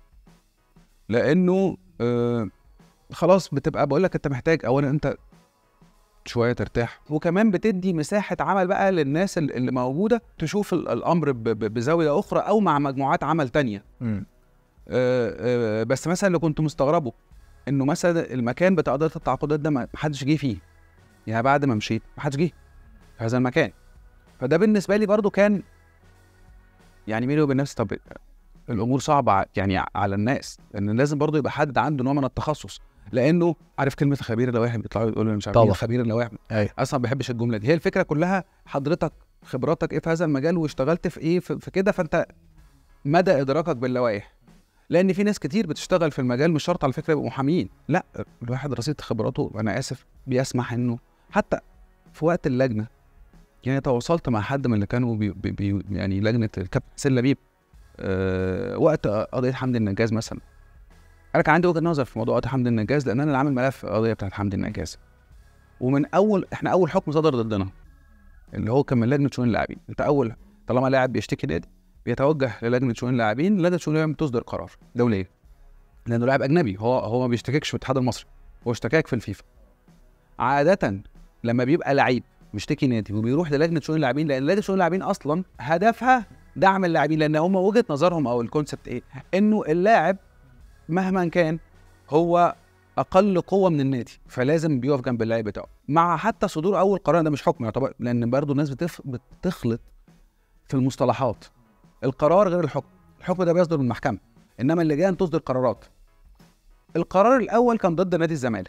لانه أه خلاص بتبقى بقول لك انت محتاج اولا انت شويه ترتاح وكمان بتدي مساحه عمل بقى للناس ال- اللي موجوده تشوف ال- الامر ب- ب- بزاويه اخرى او مع مجموعات عمل تانية امم آه، آه، بس مثلا اللي كنت مستغربه انه مثلا المكان بتاع اداره التعاقدات ده ما حدش جه فيه يعني بعد ما مشيت ما حدش جه في هذا المكان فده بالنسبه لي برضو كان يعني بيني وبين نفسي طب الامور صعبه ع- يعني على الناس لان لازم برضو يبقى حد عنده نوع من التخصص لانه عارف كلمه خبير اللوائح بيطلعوا يقولوا مش عارف طبعا. مين خبير اللوائح ايوه اصلا ما بحبش الجمله دي هي الفكره كلها حضرتك خبراتك ايه في هذا المجال واشتغلت في ايه في, في كده فانت مدى ادراكك باللوائح لان في ناس كتير بتشتغل في المجال مش شرط على فكره يبقوا محامين لا الواحد رصيد خبراته انا اسف بيسمح انه حتى في وقت اللجنه يعني تواصلت مع حد من اللي كانوا بي بي بي يعني لجنه الكابتن حسين لبيب أه وقت قضيه حمدي النجاز مثلا انا كان عندي وجهه نظر في موضوع قضيه حمدي النجاز لان انا اللي عامل ملف القضيه بتاعت حمدي النجاز ومن اول احنا اول حكم صدر ضدنا اللي هو كان من لجنه شؤون اللاعبين انت اول طالما لاعب بيشتكي نادي بيتوجه للجنه شؤون اللاعبين لجنه شؤون اللاعبين تصدر قرار دوليه لانه لاعب اجنبي هو هو ما بيشتككش في الاتحاد المصري هو اشتكاك في الفيفا عاده لما بيبقى لعيب مشتكي نادي وبيروح للجنه شؤون اللاعبين لان لجنه شؤون اللاعبين اصلا هدفها دعم اللاعبين لان هم وجهه نظرهم او الكونسبت ايه انه اللاعب مهما كان هو اقل قوه من النادي فلازم بيقف جنب اللاعب بتاعه مع حتى صدور اول قرار ده مش حكم يعتبر لان برضه الناس بتف... بتخلط في المصطلحات القرار غير الحكم الحكم ده بيصدر من المحكمه انما اللجان تصدر قرارات القرار الاول كان ضد نادي الزمالك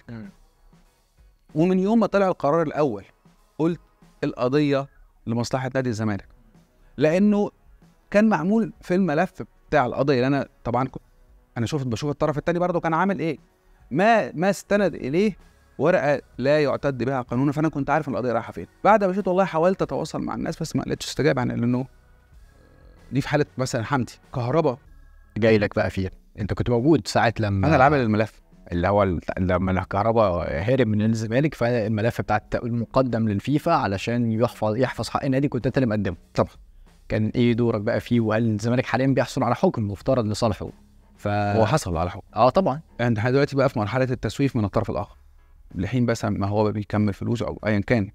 ومن يوم ما طلع القرار الاول قلت القضيه لمصلحه نادي الزمالك لانه كان معمول في الملف بتاع القضيه اللي انا طبعا كنت انا شفت بشوف الطرف الثاني برضه كان عامل ايه ما ما استند اليه ورقه لا يعتد بها قانونا فانا كنت عارف ان القضيه رايحه فين بعد ما مشيت والله حاولت اتواصل مع الناس بس ما لقيتش استجابه عن لانه دي في حاله مثلا حمدي كهربا جاي لك بقى فيها انت كنت موجود ساعه لما انا اللي عامل الملف اللي هو ال- لما الكهرباء هرب من الزمالك فالملف بتاع الت- المقدم للفيفا علشان يحفظ يحفظ حق النادي كنت انت اللي مقدمه طبعا. كان ايه دورك بقى فيه وهل الزمالك حاليا بيحصل على حكم مفترض لصالحه ف هو حصل على حكم اه طبعا يعني احنا دلوقتي بقى في مرحله التسويف من الطرف الاخر لحين بس ما هو بيكمل فلوس او ايا كان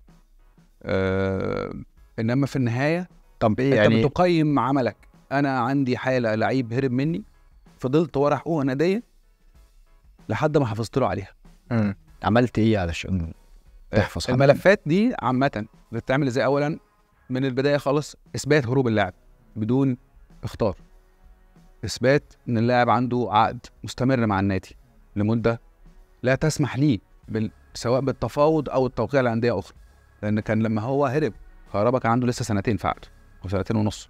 آه انما في النهايه طب انت يعني بتقيم عملك انا عندي حاله لعيب هرب مني فضلت ورا حقوق ناديه لحد ما حافظت له عليها مم. عملت ايه علشان تحفظ حق الملفات دي عامه بتتعمل ازاي اولا من البدايه خالص اثبات هروب اللاعب بدون اختار اثبات ان اللاعب عنده عقد مستمر مع النادي لمده لا تسمح ليه بال... سواء بالتفاوض او التوقيع لانديه اخرى لان كان لما هو هرب كهربا كان عنده لسه سنتين في عقده او سنتين ونص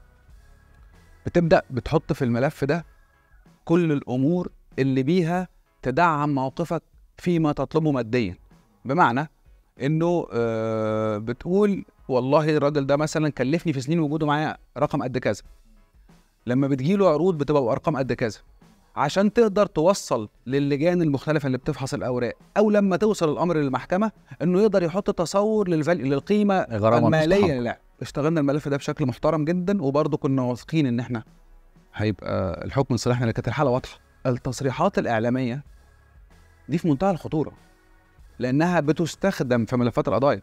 بتبدا بتحط في الملف ده كل الامور اللي بيها تدعم موقفك فيما تطلبه ماديا بمعنى انه آه بتقول والله الراجل ده مثلا كلفني في سنين وجوده معايا رقم قد كذا لما بتجيله عروض بتبقى بارقام قد كذا عشان تقدر توصل للجان المختلفه اللي بتفحص الاوراق او لما توصل الامر للمحكمه انه يقدر يحط تصور للفال... للقيمه غرامه الماليه مستحقة. للاعب اشتغلنا الملف ده بشكل محترم جدا وبرضه كنا واثقين ان احنا هيبقى الحكم لصالحنا لأن كانت الحاله واضحه التصريحات الاعلاميه دي في منتهى الخطوره لانها بتستخدم في ملفات القضايا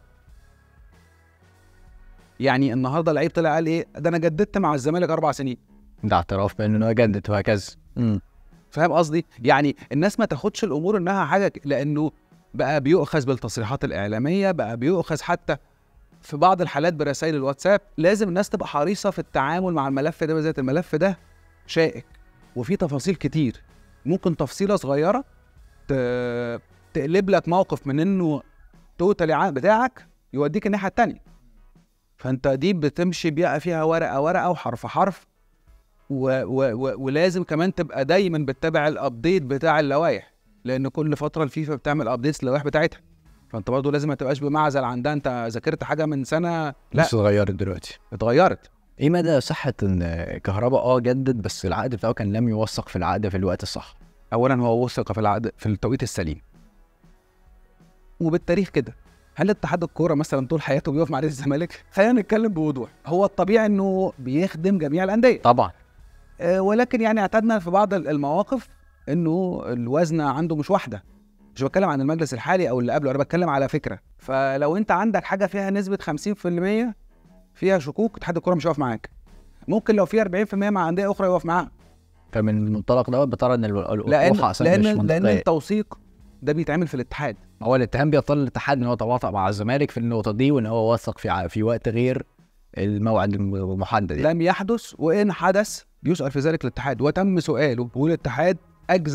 يعني النهارده لعيب طلع قال ايه ده انا جددت مع الزمالك اربع سنين ده اعتراف بانه جدد وهكذا مم. فاهم قصدي يعني الناس ما تاخدش الامور انها حاجه ك- لانه بقى بيؤخذ بالتصريحات الاعلاميه بقى بيؤخذ حتى في بعض الحالات برسائل الواتساب لازم الناس تبقى حريصه في التعامل مع الملف ده بالذات الملف ده شائك وفيه تفاصيل كتير ممكن تفصيله صغيره ت- تقلب لك موقف من انه توتالي بتاعك يوديك الناحيه التانية فانت دي بتمشي بقى فيها ورقه ورقه وحرف حرف و و و ولازم كمان تبقى دايما بتتابع الابديت بتاع اللوائح لان كل فتره الفيفا بتعمل ابديتس للوائح بتاعتها فانت برضه لازم ما تبقاش بمعزل عن ده انت ذاكرت حاجه من سنه لا بس اتغيرت دلوقتي اتغيرت ايه مدى صحه ان كهرباء اه جدد بس العقد بتاعه كان لم يوثق في العقد في الوقت الصح اولا هو وثق في العقد في التوقيت السليم وبالتاريخ كده هل اتحاد الكوره مثلا طول حياته بيقف مع نادي الزمالك خلينا نتكلم بوضوح هو الطبيعي انه بيخدم جميع الانديه طبعا آه، ولكن يعني اعتدنا في بعض ال- المواقف انه الوزنه عنده مش واحده مش بتكلم عن المجلس الحالي او اللي قبله انا بتكلم على فكره فلو انت عندك حاجه فيها نسبه 50% فيها شكوك اتحاد الكوره مش هيقف معاك ممكن لو في 40% مع انديه اخرى يقف معاها فمن المنطلق دوت بترى ان ال- لان الوقوع اصلا مش لان لان منطقيه التوثيق ده بيتعمل في الاتحاد هو الاتهام بيطال الاتحاد ان هو تواطأ مع الزمالك في النقطه دي وان هو وثق في ع- في وقت غير الموعد المحدد يعني. لم يحدث وان حدث يسأل في ذلك الاتحاد وتم سؤاله والاتحاد اجزم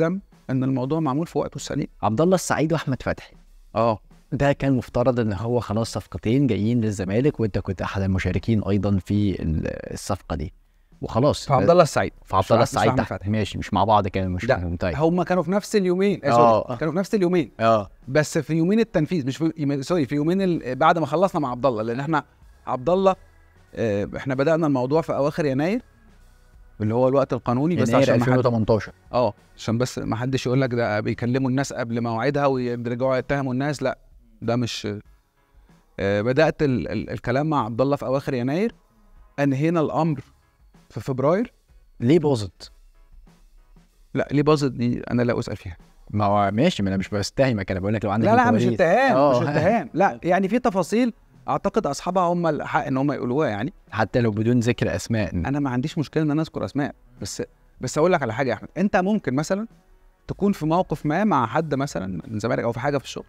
ان الموضوع معمول في وقته السليم عبد الله السعيد واحمد فتحي اه ده كان مفترض ان هو خلاص صفقتين جايين للزمالك وانت كنت احد المشاركين ايضا في ال- الصفقه دي وخلاص في عبد الله السعيد في عبد الله مش السعيد أحمد تحت فتحي. ماشي مش مع بعض كانوا مش لا، ممتاز هم كانوا في نفس اليومين آه آه. سوري كانوا في نفس اليومين اه بس في يومين التنفيذ مش في يومين- سوري في يومين ال... بعد ما خلصنا مع عبد الله لان احنا عبد الله آه، احنا بدانا الموضوع في اواخر يناير اللي هو الوقت القانوني بس يناير عشان ما حد 2018 اه عشان بس ما حدش يقول لك ده بيكلموا الناس قبل مواعيدها ويرجعوا يتهموا الناس لا ده مش آه، بدات ال... ال... الكلام مع عبد الله في اواخر يناير انهينا الامر في فبراير ليه باظت؟ لا ليه باظت دي انا لا اسال فيها ما هو ماشي ما انا مش بستهمك انا بقول لك لو عندك لا لا مش الكواليس. اتهام آه. مش اتهام لا يعني في تفاصيل اعتقد اصحابها هم الحق ان هم يقولوها يعني حتى لو بدون ذكر اسماء انا ما عنديش مشكله ان انا اذكر اسماء بس بس اقول لك على حاجه يا احمد انت ممكن مثلا تكون في موقف ما مع حد مثلا من زمالك او في حاجه في الشغل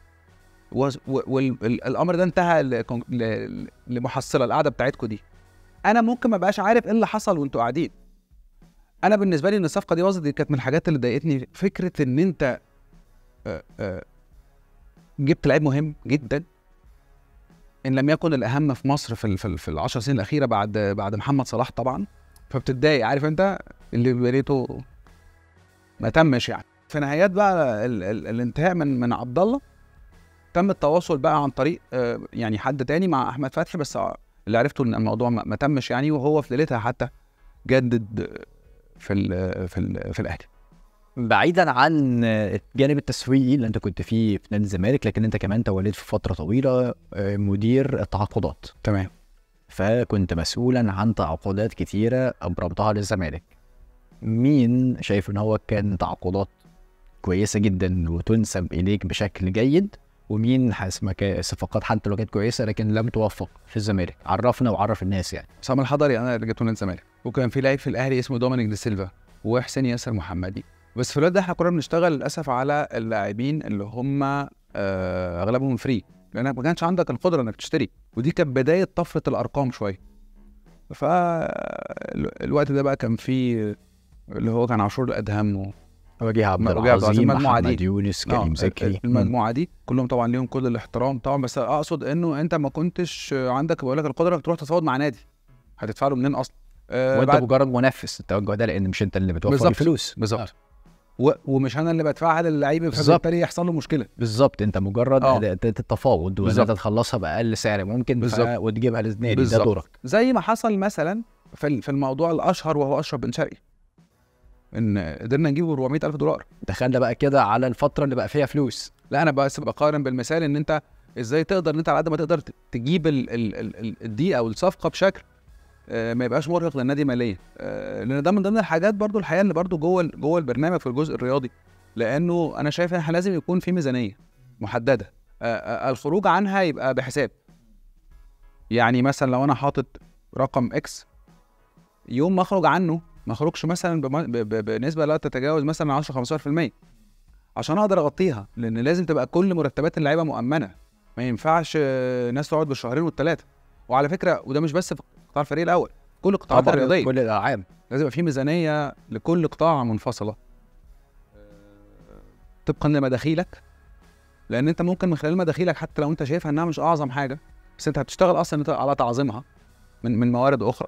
والامر ده انتهى لكون- ل- لمحصله القعده بتاعتكم دي انا ممكن ما بقاش عارف ايه اللي حصل وانتوا قاعدين انا بالنسبه لي ان الصفقه دي باظت دي كانت من الحاجات اللي ضايقتني فكره ان انت آه، آه، جبت لعيب مهم جدا ان لم يكن الاهم في مصر في ال- في, ال- في العشر سنين الاخيره بعد بعد محمد صلاح طبعا فبتتضايق عارف انت اللي بريته ما تمش يعني في نهايات بقى ال ال الانتهاء من من عبد الله تم التواصل بقى عن طريق آه، يعني حد تاني مع احمد فتحي بس آه، اللي عرفته ان الموضوع ما ما تمش يعني وهو في ليلتها حتى جدد آه، في ال في ال في الاهلي بعيدا عن الجانب التسويقي اللي انت كنت فيه في نادي الزمالك لكن انت كمان توليت في فتره طويله آه، مدير التعاقدات تمام فكنت مسؤولا عن تعاقدات كتيره ابرمتها للزمالك مين شايف ان هو كان تعاقدات كويسه جدا وتنسب اليك بشكل جيد ومين حاسس ما كان صفقات حتى لو كانت كويسه لكن لم توفق في الزمالك عرفنا وعرف الناس يعني سام الحضري انا اللي جبته نادي الزمالك وكان في لعيب في الاهلي اسمه دومينيك دي سيلفا وحسين ياسر محمدي بس في الوقت ده احنا كنا بنشتغل للاسف على اللاعبين اللي هم آه اغلبهم فري لانك ما كانش عندك القدره انك تشتري ودي كانت بدايه طفره الارقام شويه فالوقت ده بقى كان في اللي هو كان عاشور الادهم و... وجيه عبد وجيه عبد العزيز، العظيم المجموعة محمد دي. يونس آه، كريم ذكري المجموعه دي كلهم طبعا ليهم كل الاحترام طبعا بس اقصد انه انت ما كنتش عندك بقول لك القدره انك تروح تتفاوض مع نادي هتدفع له منين اصلا آه وانت بعد- مجرد منفذ التوجه ده لان مش انت اللي بتوفر بالظبط. الفلوس بالظبط و... ومش انا اللي بدفعها للعيب بالظبط. فبالتالي يحصل له مشكله بالظبط انت مجرد آه. أداة التفاوض وان بالظبط. انت تخلصها باقل سعر ممكن ف... بالظبط. وتجيبها للنادي ده بالظبط. دورك زي ما حصل مثلا في ال- في الموضوع الاشهر وهو اشرف بن شرقي ان قدرنا نجيبه 400 الف دولار دخلنا بقى كده على الفتره اللي بقى فيها فلوس لا انا بس بقارن بالمثال ان انت ازاي تقدر ان انت على قد ما تقدر ت- تجيب ال- ال- ال- ال- الدي او الصفقه بشكل آه، ما يبقاش مرهق للنادي ماليا آه، لان ده من ضمن الحاجات برضو الحقيقه اللي برضو جوه ال- جوه البرنامج في الجزء الرياضي لانه انا شايف ان احنا لازم يكون في ميزانيه محدده آه، آه، الخروج عنها يبقى بحساب يعني مثلا لو انا حاطط رقم اكس يوم ما اخرج عنه ما اخرجش مثلا بم- ب- ب- بنسبه لا تتجاوز مثلا 10 15% عشان اقدر اغطيها لان لازم تبقى كل مرتبات اللعيبه مؤمنه ما ينفعش آه، ناس تقعد بالشهرين والثلاثه وعلى فكره وده مش بس في قطاع الفريق الاول كل القطاعات طبعاً الرياضيه كل الالعاب لازم يبقى في ميزانيه لكل قطاع منفصله طبقا لمداخيلك لان انت ممكن من خلال مداخيلك حتى لو انت شايفها انها مش اعظم حاجه بس انت هتشتغل اصلا انت على تعظيمها من من موارد اخرى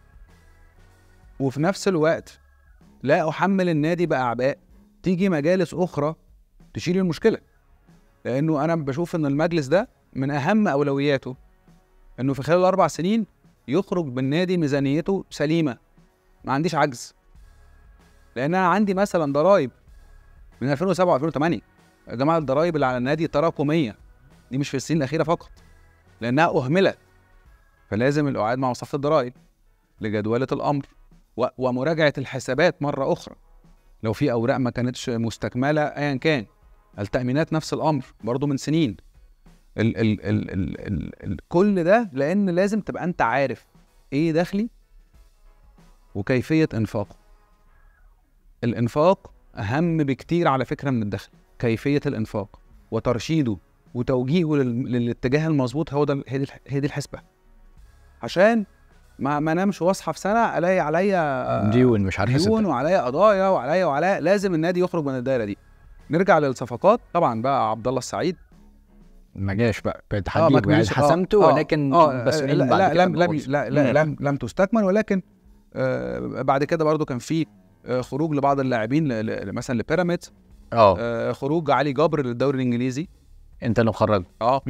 وفي نفس الوقت لا احمل النادي باعباء تيجي مجالس اخرى تشيل المشكله لانه انا بشوف ان المجلس ده من اهم اولوياته انه في خلال اربع سنين يخرج بالنادي ميزانيته سليمه ما عنديش عجز لان انا عندي مثلا ضرائب من 2007 و2008 يا جماعه الضرائب اللي على النادي تراكميه دي مش في السنين الاخيره فقط لانها اهملت فلازم الاعاد مع مصلحه الضرائب لجدوله الامر و- ومراجعه الحسابات مره اخرى لو في اوراق ما كانتش مستكمله ايا كان التامينات نفس الامر برضو من سنين ال ال ال ال ال ال كل ده لان لازم تبقى انت عارف ايه دخلي وكيفيه انفاقه الانفاق اهم بكتير على فكره من الدخل كيفيه الانفاق وترشيده وتوجيهه لل- للاتجاه المظبوط هو ده هي دي الح- هي دي الحسبه عشان ما ما انامش واصحى في سنه الاقي عليا ديون مش عارف ديون أسدد. وعليا قضايا وعليا وعليا لازم النادي يخرج من الدايره دي نرجع للصفقات طبعا بقى عبد الله السعيد ما جاش بقى كنت اه ما هتجيبه يعني كملش- آه، حسمته آه، ولكن اه مسؤولين لا بعد لا كده لم من لم الأورس. لا, لا مم. لم لم تستكمل ولكن آه بعد كده برضو كان في آه خروج لبعض اللاعبين ل- ل- مثلا لبيراميدز اه آه خروج علي جابر للدوري الانجليزي انت اللي مخرجه اه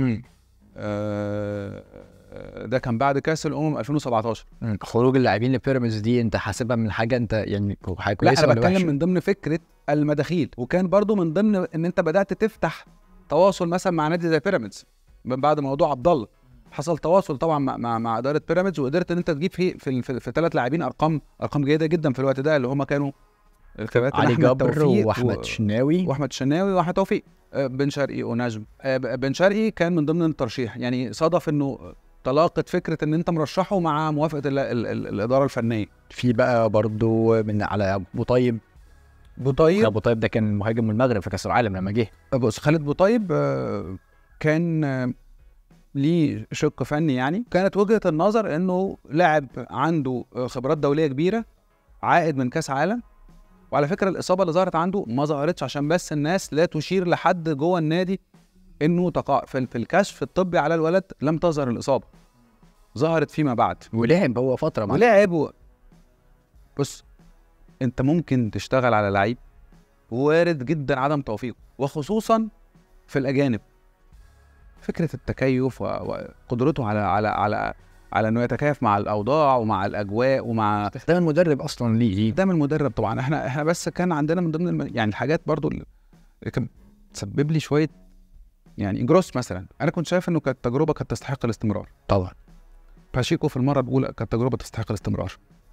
آه، آه، ده كان بعد كاس الامم 2017 مم. خروج اللاعبين لبيراميدز دي انت حاسبها من حاجه انت يعني حاجه لا كويسه انا ولا بتكلم وحشه؟ من ضمن فكره المداخيل وكان برضو من ضمن ان انت بدات تفتح تواصل مثلا مع نادي زي بيراميدز من بعد موضوع عبد الله حصل تواصل طبعا مع مع, مع اداره بيراميدز وقدرت ان انت تجيب في في, في, في ثلاث لاعبين ارقام ارقام جيده جدا في الوقت ده اللي هم كانوا الكباتن علي أحمد جبر توفيق واحمد و- شناوي واحمد الشناوي واحمد توفيق آه، بن شرقي ونجم آه، ب- بن شرقي كان من ضمن الترشيح يعني صادف انه تلاقت فكره ان انت مرشحه مع موافقه ال ال ال الاداره الفنيه في بقى برضو من على ابو طيب بوطيب ابو طيب ده كان مهاجم من المغرب في كاس العالم لما جه بص خالد بوطيب آه، كان آه، ليه شق فني يعني كانت وجهه النظر انه لاعب عنده آه، خبرات دوليه كبيره عائد من كاس عالم وعلى فكره الاصابه اللي ظهرت عنده ما ظهرتش عشان بس الناس لا تشير لحد جوه النادي انه تقع في في الكشف الطبي على الولد لم تظهر الاصابه ظهرت فيما بعد ولعب هو فتره مع ولعب و... بص انت ممكن تشتغل على لعيب وارد جدا عدم توفيقه وخصوصا في الاجانب فكره التكيف و- وقدرته على على على على انه يتكيف مع الاوضاع ومع الاجواء ومع استخدام المدرب اصلا ليه ليه قدام المدرب طبعا احنا احنا بس كان عندنا من ضمن الم... يعني الحاجات برضو اللي كانت تسبب لي شويه يعني جروس مثلا انا كنت شايف انه كانت تجربه كانت تستحق الاستمرار طبعا باشيكو في المره الاولى كانت تجربه تستحق الاستمرار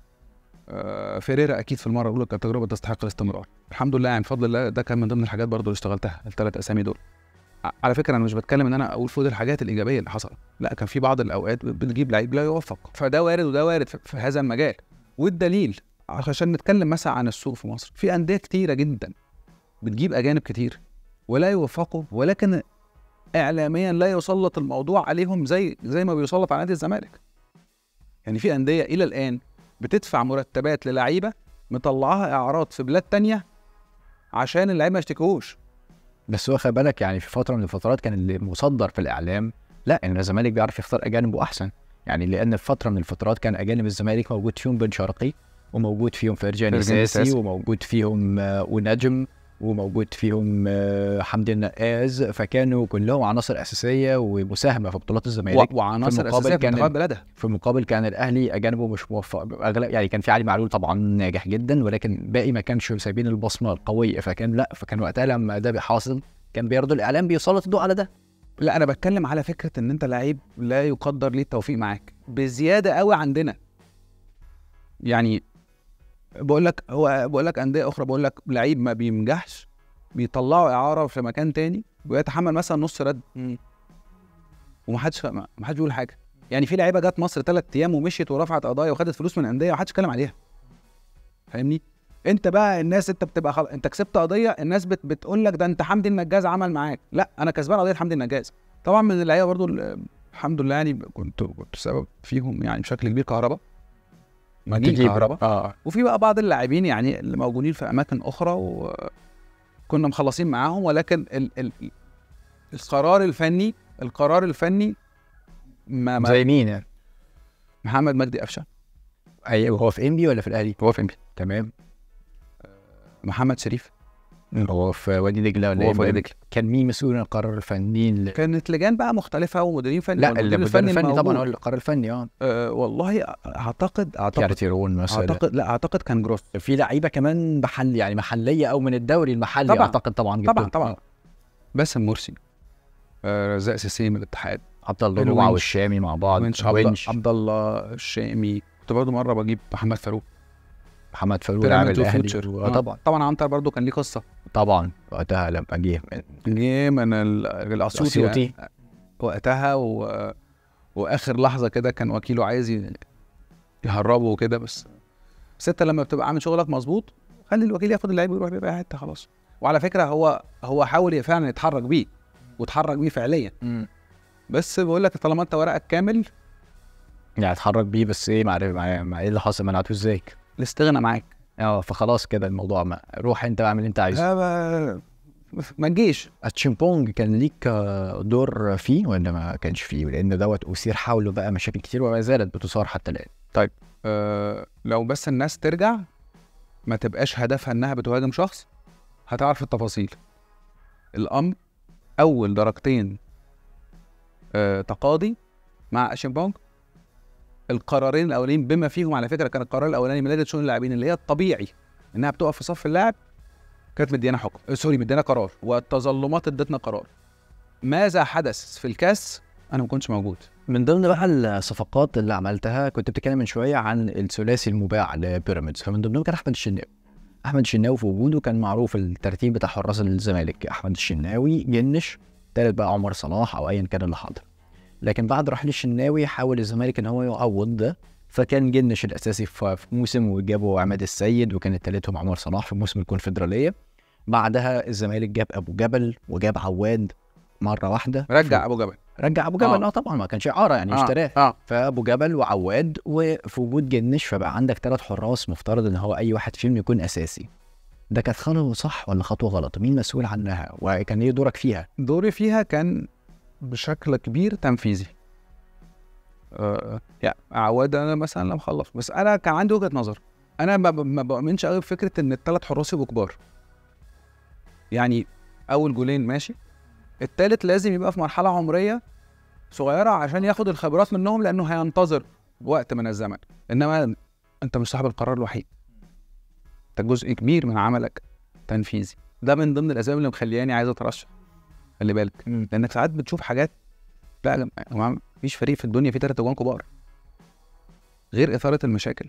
آه فيريرا اكيد في المره الاولى كانت تجربه تستحق الاستمرار الحمد لله يعني بفضل الله ده كان من ضمن الحاجات برضو اللي اشتغلتها الثلاث اسامي دول ع- على فكره انا مش بتكلم ان انا اقول فوق الحاجات الايجابيه اللي حصلت لا كان في بعض الاوقات بتجيب لعيب لا يوفق فده وارد وده وارد في, في هذا المجال والدليل عشان نتكلم مثلا عن السوق في مصر في انديه كتيره جدا بتجيب اجانب كتير ولا يوفقوا ولكن اعلاميا لا يسلط الموضوع عليهم زي زي ما بيسلط على نادي الزمالك يعني في انديه الى الان بتدفع مرتبات للعيبه مطلعاها اعراض في بلاد تانية عشان اللعيبه ما يشتكوش بس هو خلي بالك يعني في فتره من الفترات كان اللي مصدر في الاعلام لا ان الزمالك بيعرف يختار اجانبه احسن يعني لان في فتره من الفترات كان اجانب الزمالك موجود فيهم بن شرقي وموجود فيهم فرجاني فرجاني ساسي ساسي. وموجود فيهم آه، ونجم وموجود فيهم آه، حمدي النقاز فكانوا كلهم عناصر اساسيه ومساهمه في بطولات الزمالك و- وعناصر المقابل اساسيه في كان منتخبات بلدها في المقابل كان الاهلي اجانبه مش موفق اغلب يعني كان في علي معلول طبعا ناجح جدا ولكن باقي ما كانش سايبين البصمه القويه فكان لا فكان وقتها لما ده بيحاصل كان برضه الاعلام بيسلط الضوء على ده لا انا بتكلم على فكره ان انت لعيب لا يقدر ليه التوفيق معاك بزياده قوي عندنا يعني بقول لك هو بقول لك انديه اخرى بقول لك لعيب ما بينجحش بيطلعوا اعاره في مكان تاني ويتحمل مثلا نص رد ومحدش ما حدش بيقول حاجه يعني في لعيبه جت مصر ثلاث ايام ومشيت ورفعت قضايا وخدت فلوس من انديه ومحدش اتكلم عليها فاهمني انت بقى الناس انت بتبقى خل... انت كسبت قضيه الناس بت... بتقول لك ده انت حمدي النجاز عمل معاك لا انا كسبان قضيه حمدي النجاز طبعا من اللعيبه برضو ال- الحمد لله يعني كنت كنت سبب فيهم يعني بشكل كبير كهرباء مجيء تجيب- كهرباء اه وفي بقى بعض اللاعبين يعني اللي موجودين في اماكن اخرى وكنا مخلصين معاهم ولكن ال... ال... القرار الفني القرار الفني ما, ما زي مين يعني محمد مجدي قفشه ايوه هو في انبي ولا في الاهلي هو في إنبي. تمام محمد شريف هو في وادي دجله ولا هو إيه؟ في وادي دجله كان مين مسؤول عن القرار الفني اللي... كانت لجان بقى مختلفه ومديرين فني لا والمدير المدير الفني طبعا الموجود. هو القرار الفني اه أه والله اعتقد اعتقد كارتيرون مثلا اعتقد لا اعتقد كان جروس في لعيبه كمان محل يعني محليه او من الدوري المحلي طبعاً. اعتقد طبعا طبعا جبتهم. طبعا آه. باسم مرسي آه، رزاق سيسي من الاتحاد عبد الله الونش. ربع والشامي مع بعض ونش عبد, ونش عبد الله الشامي كنت برضه مره بجيب محمد فاروق محمد فاروق لاعب بيراميدز الاهلي وفيوتشر و- طبعا طبعا عنتر برضه كان ليه قصه طبعا وقتها لما جه من جه من ال- الاسيوطي الأسيوطي. وقتها و... واخر لحظه كده كان وكيله عايز ي- يهربه وكده بس بس انت لما بتبقى عامل شغلك مظبوط خلي الوكيل ياخد اللعيب ويروح بيه في اي حته خلاص وعلى فكره هو هو حاول فعلا يتحرك بيه واتحرك بيه فعليا بس بقول لك طالما انت ورقك كامل يعني اتحرك بيه بس ايه مع مع, مع ايه اللي حصل منعته ازاي الاستغنى معاك اه فخلاص كده الموضوع ما روح انت اعمل اللي انت عايزه آه، ما- ما تجيش التشيمبونج كان ليك آه، دور فيه ولا ما كانش فيه لان دوت اثير حوله بقى مشاكل كتير وما زالت بتثار حتى الان آه، لو بس الناس ترجع ما تبقاش هدفها انها بتهاجم شخص هتعرف التفاصيل الامر اول درجتين آه، تقاضي مع اشيمبونج القرارين الاولين بما فيهم على فكره كان القرار الاولاني من لجنه شؤون اللاعبين اللي هي الطبيعي انها بتقف في صف اللاعب كانت مديانا حكم آه، سوري مديانا قرار والتظلمات ادتنا قرار ماذا حدث في الكاس انا ما كنتش موجود من ضمن بقى الصفقات اللي عملتها كنت بتتكلم من شويه عن الثلاثي المباع لبيراميدز فمن ضمنهم كان احمد الشناوي احمد الشناوي في وجوده كان معروف الترتيب بتاع حراس الزمالك احمد الشناوي جنش تالت بقى عمر صلاح او ايا كان اللي حاضر لكن بعد رحيل الشناوي حاول الزمالك ان هو يعوض ده فكان جنش الاساسي في في موسم وجابوا عماد السيد وكان التالتهم عمر صلاح في موسم الكونفدراليه بعدها الزمالك جاب ابو جبل وجاب عواد مره واحده رجع ابو جبل رجع ابو جبل آه. اه طبعا ما كانش اعاره يعني آه، اشتراه اه فابو جبل وعواد وفي وجود جنش فبقى عندك ثلاث حراس مفترض ان هو اي واحد فيهم يكون اساسي ده كانت خطوه صح ولا خطوه غلط مين مسؤول عنها وكان ايه دورك فيها دوري فيها كان بشكل كبير تنفيذي آه يعني عواد انا مثلا لم خلص بس انا كان عندي وجهه نظر انا ما, ما بؤمنش قوي بفكره ان الثلاث حراس يبقوا كبار يعني اول جولين ماشي التالت لازم يبقى في مرحله عمريه صغيره عشان ياخد الخبرات منهم لانه هينتظر وقت من الزمن انما انت مش صاحب القرار الوحيد انت جزء كبير من عملك تنفيذي ده من ضمن الاسباب اللي مخلياني عايز اترشح خلي بالك لانك ساعات بتشوف حاجات لا يا جماعه مفيش فريق في الدنيا فيه ثلاث اجوان كبار غير اثاره المشاكل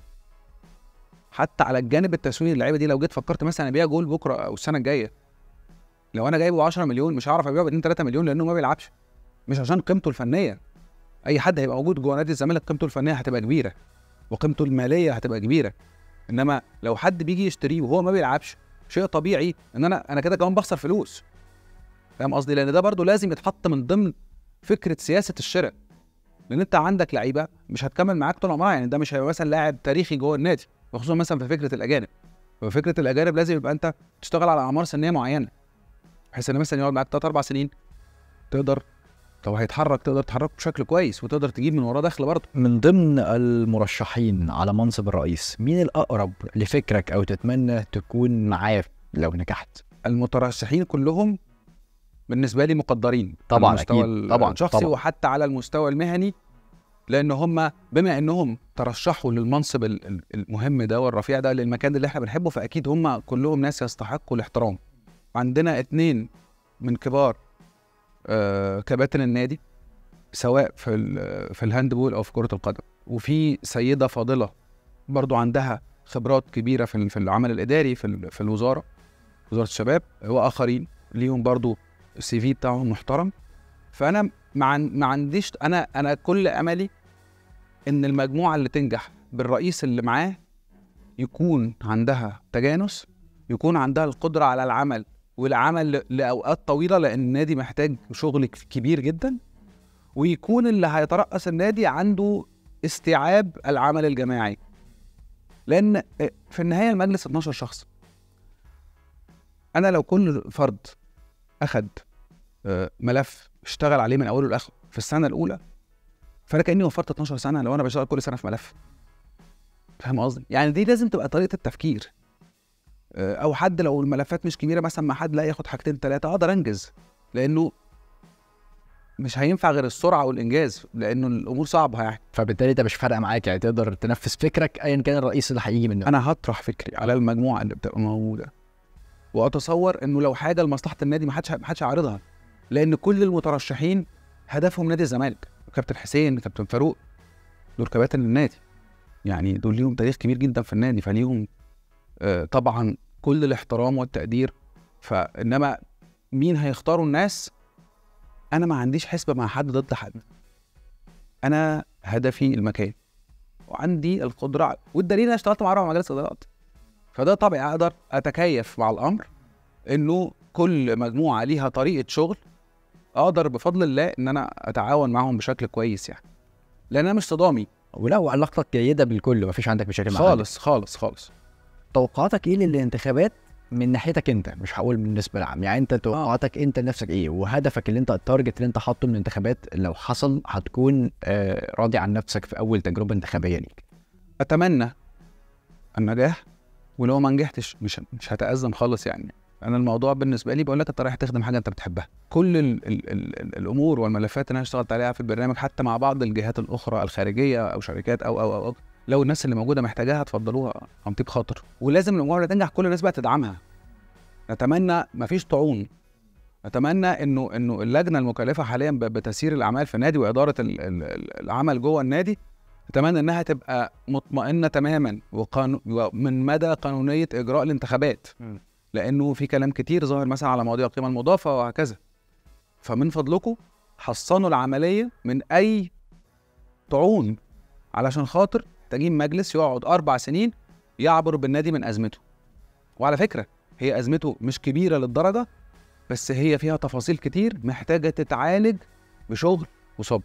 حتى على الجانب التسويقي اللعيبه دي لو جيت فكرت مثلا ابيع جول بكره او السنه الجايه لو انا جايبه 10 مليون مش هعرف ابيعه ب 2 3 مليون لانه ما بيلعبش مش عشان قيمته الفنيه اي حد هيبقى موجود جوه نادي الزمالك قيمته الفنيه هتبقى كبيره وقيمته الماليه هتبقى كبيره انما لو حد بيجي يشتريه وهو ما بيلعبش شيء طبيعي ان انا انا كده كمان بخسر فلوس فاهم قصدي لان ده برضو لازم يتحط من ضمن فكره سياسه الشراء لان انت عندك لعيبه مش هتكمل معاك طول عمرها يعني ده مش هيبقى مثلا لاعب تاريخي جوه النادي وخصوصا مثلا في فكره الاجانب ففكره الاجانب لازم يبقى انت تشتغل على اعمار سنيه معينه بحيث ان مثلا يقعد معاك 3 4 سنين تقدر لو هيتحرك تقدر تحركه بشكل كويس وتقدر تجيب من وراه دخل برضه من ضمن المرشحين على منصب الرئيس مين الاقرب لفكرك او تتمنى تكون معاه لو نجحت المترشحين كلهم بالنسبه لي مقدرين طبعاً، على المستوى أكيد. طبعاً، الشخصي طبعاً. وحتى على المستوى المهني لان هم بما انهم ترشحوا للمنصب ال- ال- المهم ده والرفيع ده للمكان اللي احنا بنحبه فاكيد هم كلهم ناس يستحقوا الاحترام عندنا اتنين من كبار آه كباتن النادي سواء في ال- في الهاندبول او في كره القدم وفي سيده فاضله برضو عندها خبرات كبيره في ال- في العمل الاداري في ال- في الوزاره وزاره الشباب واخرين ليهم برضو السي في بتاعهم محترم فانا ما عن- ما عنديش انا انا كل املي ان المجموعه اللي تنجح بالرئيس اللي معاه يكون عندها تجانس يكون عندها القدره على العمل والعمل ل- لاوقات طويله لان النادي محتاج شغل ك- كبير جدا ويكون اللي هيترأس النادي عنده استيعاب العمل الجماعي لان في النهايه المجلس 12 شخص انا لو كل فرد اخد آه، ملف اشتغل عليه من اوله لاخره في السنه الاولى فانا كاني وفرت 12 سنه لو انا بشتغل كل سنه في ملف فاهم قصدي يعني دي لازم تبقى طريقه التفكير آه، او حد لو الملفات مش كبيره مثلا مع حد لا ياخد حاجتين ثلاثه اقدر انجز لانه مش هينفع غير السرعه والانجاز لانه الامور صعبه يعني فبالتالي انت مش فارقه معاك يعني تقدر تنفذ فكرك ايا كان الرئيس اللي هيجي منه انا هطرح فكري على المجموعه اللي بتبقى موجوده واتصور انه لو حاجه لمصلحه النادي ما حدش ما حدش هيعارضها لان كل المترشحين هدفهم نادي الزمالك كابتن حسين كابتن فاروق دول كباتن النادي يعني دول ليهم تاريخ كبير جدا في النادي فليهم آه طبعا كل الاحترام والتقدير فانما مين هيختاروا الناس انا ما عنديش حسبه مع حد ضد حد انا هدفي المكان وعندي القدره على- والدليل انا اشتغلت مع اربع مجالس ادارات فده طبيعي اقدر اتكيف مع الامر انه كل مجموعه ليها طريقه شغل اقدر بفضل الله ان انا اتعاون معهم بشكل كويس يعني لان انا مش صدامي ولو علاقتك جيده بالكل مفيش عندك مشاكل مع حد. خالص خالص خالص توقعاتك ايه للانتخابات من ناحيتك انت مش هقول بالنسبه للعام يعني انت توقعاتك انت لنفسك ايه وهدفك اللي انت التارجت اللي انت حاطه من الانتخابات لو حصل هتكون آه راضي عن نفسك في اول تجربه انتخابيه ليك اتمنى النجاح ولو ما نجحتش مش مش هتأزم خالص يعني انا الموضوع بالنسبه لي بقول لك انت رايح تخدم حاجه انت بتحبها كل ال ال ال ال الامور والملفات اللي انا اشتغلت عليها في البرنامج حتى مع بعض الجهات الاخرى الخارجيه او شركات او او او, أو لو الناس اللي موجوده محتاجاها اتفضلوها عم طيب خاطر ولازم الامور اللي تنجح كل الناس بقى تدعمها نتمنى مفيش طاعون نتمنى انه انه اللجنه المكلفه حاليا ب- بتسيير الاعمال في النادي واداره ال- ال- ال- العمل جوه النادي اتمنى انها تبقى مطمئنه تماما وقانو... ومن مدى قانونيه اجراء الانتخابات مم. لانه في كلام كتير ظاهر مثلا على مواضيع القيمه المضافه وهكذا فمن فضلكم حصنوا العمليه من اي طعون علشان خاطر تجيب مجلس يقعد اربع سنين يعبر بالنادي من ازمته وعلى فكره هي ازمته مش كبيره للدرجه بس هي فيها تفاصيل كتير محتاجه تتعالج بشغل وصبر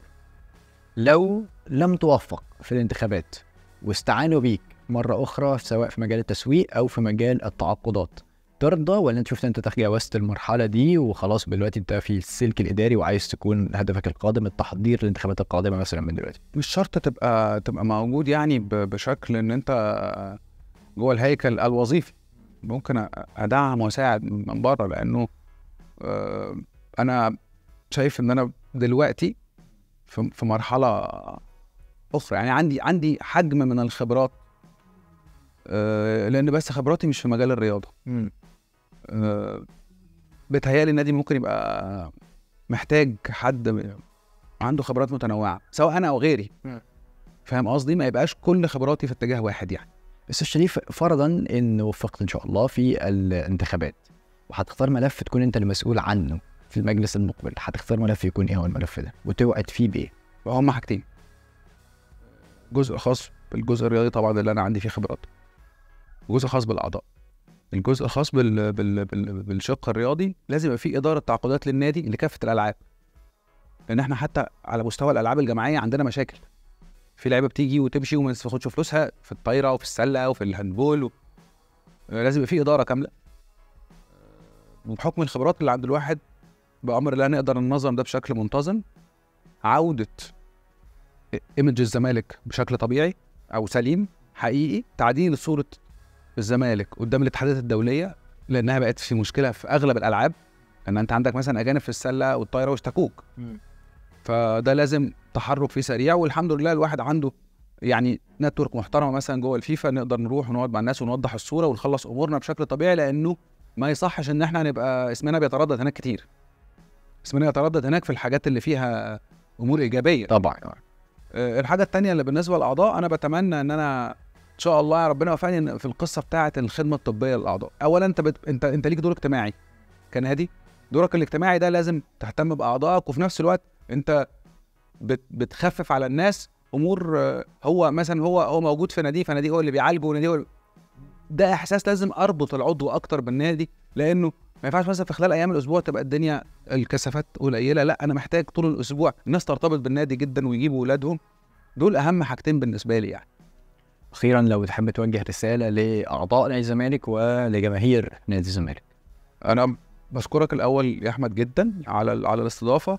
لو لم توفق في الانتخابات واستعانوا بيك مرة أخرى سواء في مجال التسويق أو في مجال التعاقدات ترضى ولا أنت شفت أنت تجاوزت المرحلة دي وخلاص دلوقتي أنت في السلك الإداري وعايز تكون هدفك القادم التحضير للانتخابات القادمة مثلا من دلوقتي مش شرط تبقى تبقى موجود يعني ب- بشكل ان انت جوه الهيكل الوظيفي ممكن أ- ادعم واساعد من بره لانه آه، انا شايف ان انا دلوقتي في في مرحله اخرى يعني عندي عندي حجم من الخبرات آه، لان بس خبراتي مش في مجال الرياضه آه، بتهيألي النادي ممكن يبقى محتاج حد عنده خبرات متنوعه سواء انا او غيري مم. فاهم قصدي ما يبقاش كل خبراتي في اتجاه واحد يعني بس الشريف فرضا ان وفقت ان شاء الله في الانتخابات وهتختار ملف تكون انت المسؤول عنه في المجلس المقبل هتختار ملف يكون ايه هو الملف ده وتوعد فيه بايه وهم حاجتين جزء خاص بالجزء الرياضي طبعا اللي انا عندي فيه خبرات وجزء خاص بالاعضاء الجزء الخاص بال... بال... بال... بالشق الرياضي لازم يبقى فيه اداره تعاقدات للنادي لكافه الالعاب لان احنا حتى على مستوى الالعاب الجماعيه عندنا مشاكل في لعيبه بتيجي وتمشي وما تاخدش فلوسها في الطايره وفي السله وفي الهاندبول و... لازم يبقى فيه اداره كامله وبحكم الخبرات اللي عند الواحد بامر الله نقدر ننظم ده بشكل منتظم عوده ايمج الزمالك بشكل طبيعي او سليم حقيقي تعديل صوره الزمالك قدام الاتحادات الدوليه لانها بقت في مشكله في اغلب الالعاب لان انت عندك مثلا اجانب في السله والطايره واشتكوك فده لازم تحرك فيه سريع والحمد لله الواحد عنده يعني نتورك محترمه مثلا جوه الفيفا نقدر نروح ونقعد مع الناس ونوضح الصوره ونخلص امورنا بشكل طبيعي لانه ما يصحش ان احنا نبقى اسمنا بيتردد هناك كتير اسمنا يتردد هناك في الحاجات اللي فيها امور ايجابيه طبعا آه، الحاجه التانية اللي بالنسبه للاعضاء انا بتمنى ان انا ان شاء الله يا ربنا يوفقني إن في القصه بتاعه الخدمه الطبيه للاعضاء اولا انت بت... انت انت ليك دور اجتماعي كنادي دورك الاجتماعي ده لازم تهتم باعضائك وفي نفس الوقت انت بت... بتخفف على الناس امور آه، هو مثلا هو هو موجود في نادي فنادي هو اللي بيعالجه ونادي هو اللي- ده احساس لازم اربط العضو اكتر بالنادي لانه ما ينفعش مثلا في خلال ايام الاسبوع تبقى الدنيا الكثافات قليله لا انا محتاج طول الاسبوع الناس ترتبط بالنادي جدا ويجيبوا اولادهم دول اهم حاجتين بالنسبه لي يعني اخيرا لو تحب توجه رساله لاعضاء نادي الزمالك ولجماهير نادي الزمالك انا بشكرك الاول يا احمد جدا على ال- على الاستضافه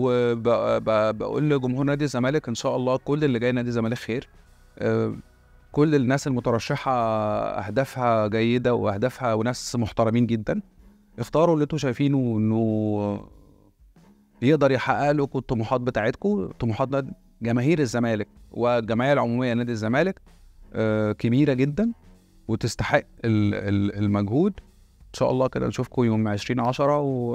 وبقول لجمهور نادي الزمالك ان شاء الله كل اللي جاي نادي الزمالك خير آه، كل الناس المترشحه اهدافها جيده واهدافها وناس محترمين جدا اختاروا اللي انتوا شايفينه انه يقدر يحقق لكم الطموحات بتاعتكم طموحات نادي- جماهير الزمالك والجمعيه العموميه نادي الزمالك آه، كبيره جدا وتستحق ال- ال- المجهود ان شاء الله كده نشوفكم يوم 20 10 و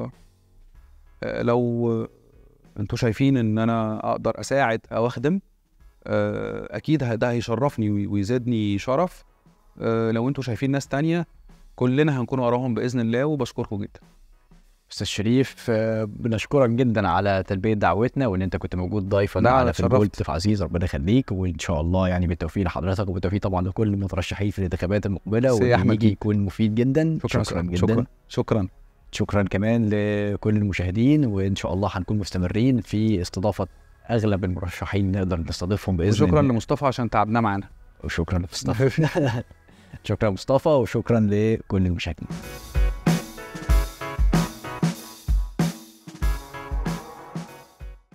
آه، لو آه، انتوا شايفين ان انا اقدر اساعد او اخدم آه، اكيد ه- ده هيشرفني وي- ويزيدني شرف آه، لو انتوا شايفين ناس تانية كلنا هنكون وراهم باذن الله وبشكركم جدا استاذ شريف آه، بنشكرك جدا على تلبيه دعوتنا وان انت كنت موجود ضيفا لا، أنا على في اتشرفت. الجولد ضيف عزيز ربنا يخليك وان شاء الله يعني بالتوفيق لحضرتك وبالتوفيق طبعا لكل المترشحين في الانتخابات المقبله سي وان أحمد. يجي يكون مفيد جدا شكرا شكرا جدا شكرا شكرا شكرا كمان لكل المشاهدين وان شاء الله هنكون مستمرين في استضافه اغلب المرشحين نقدر نستضيفهم باذن وشكرا الله لمصطفى عشان تعبناه معانا وشكرا لمصطفى شكرا مصطفى وشكرا لكل المشاهدين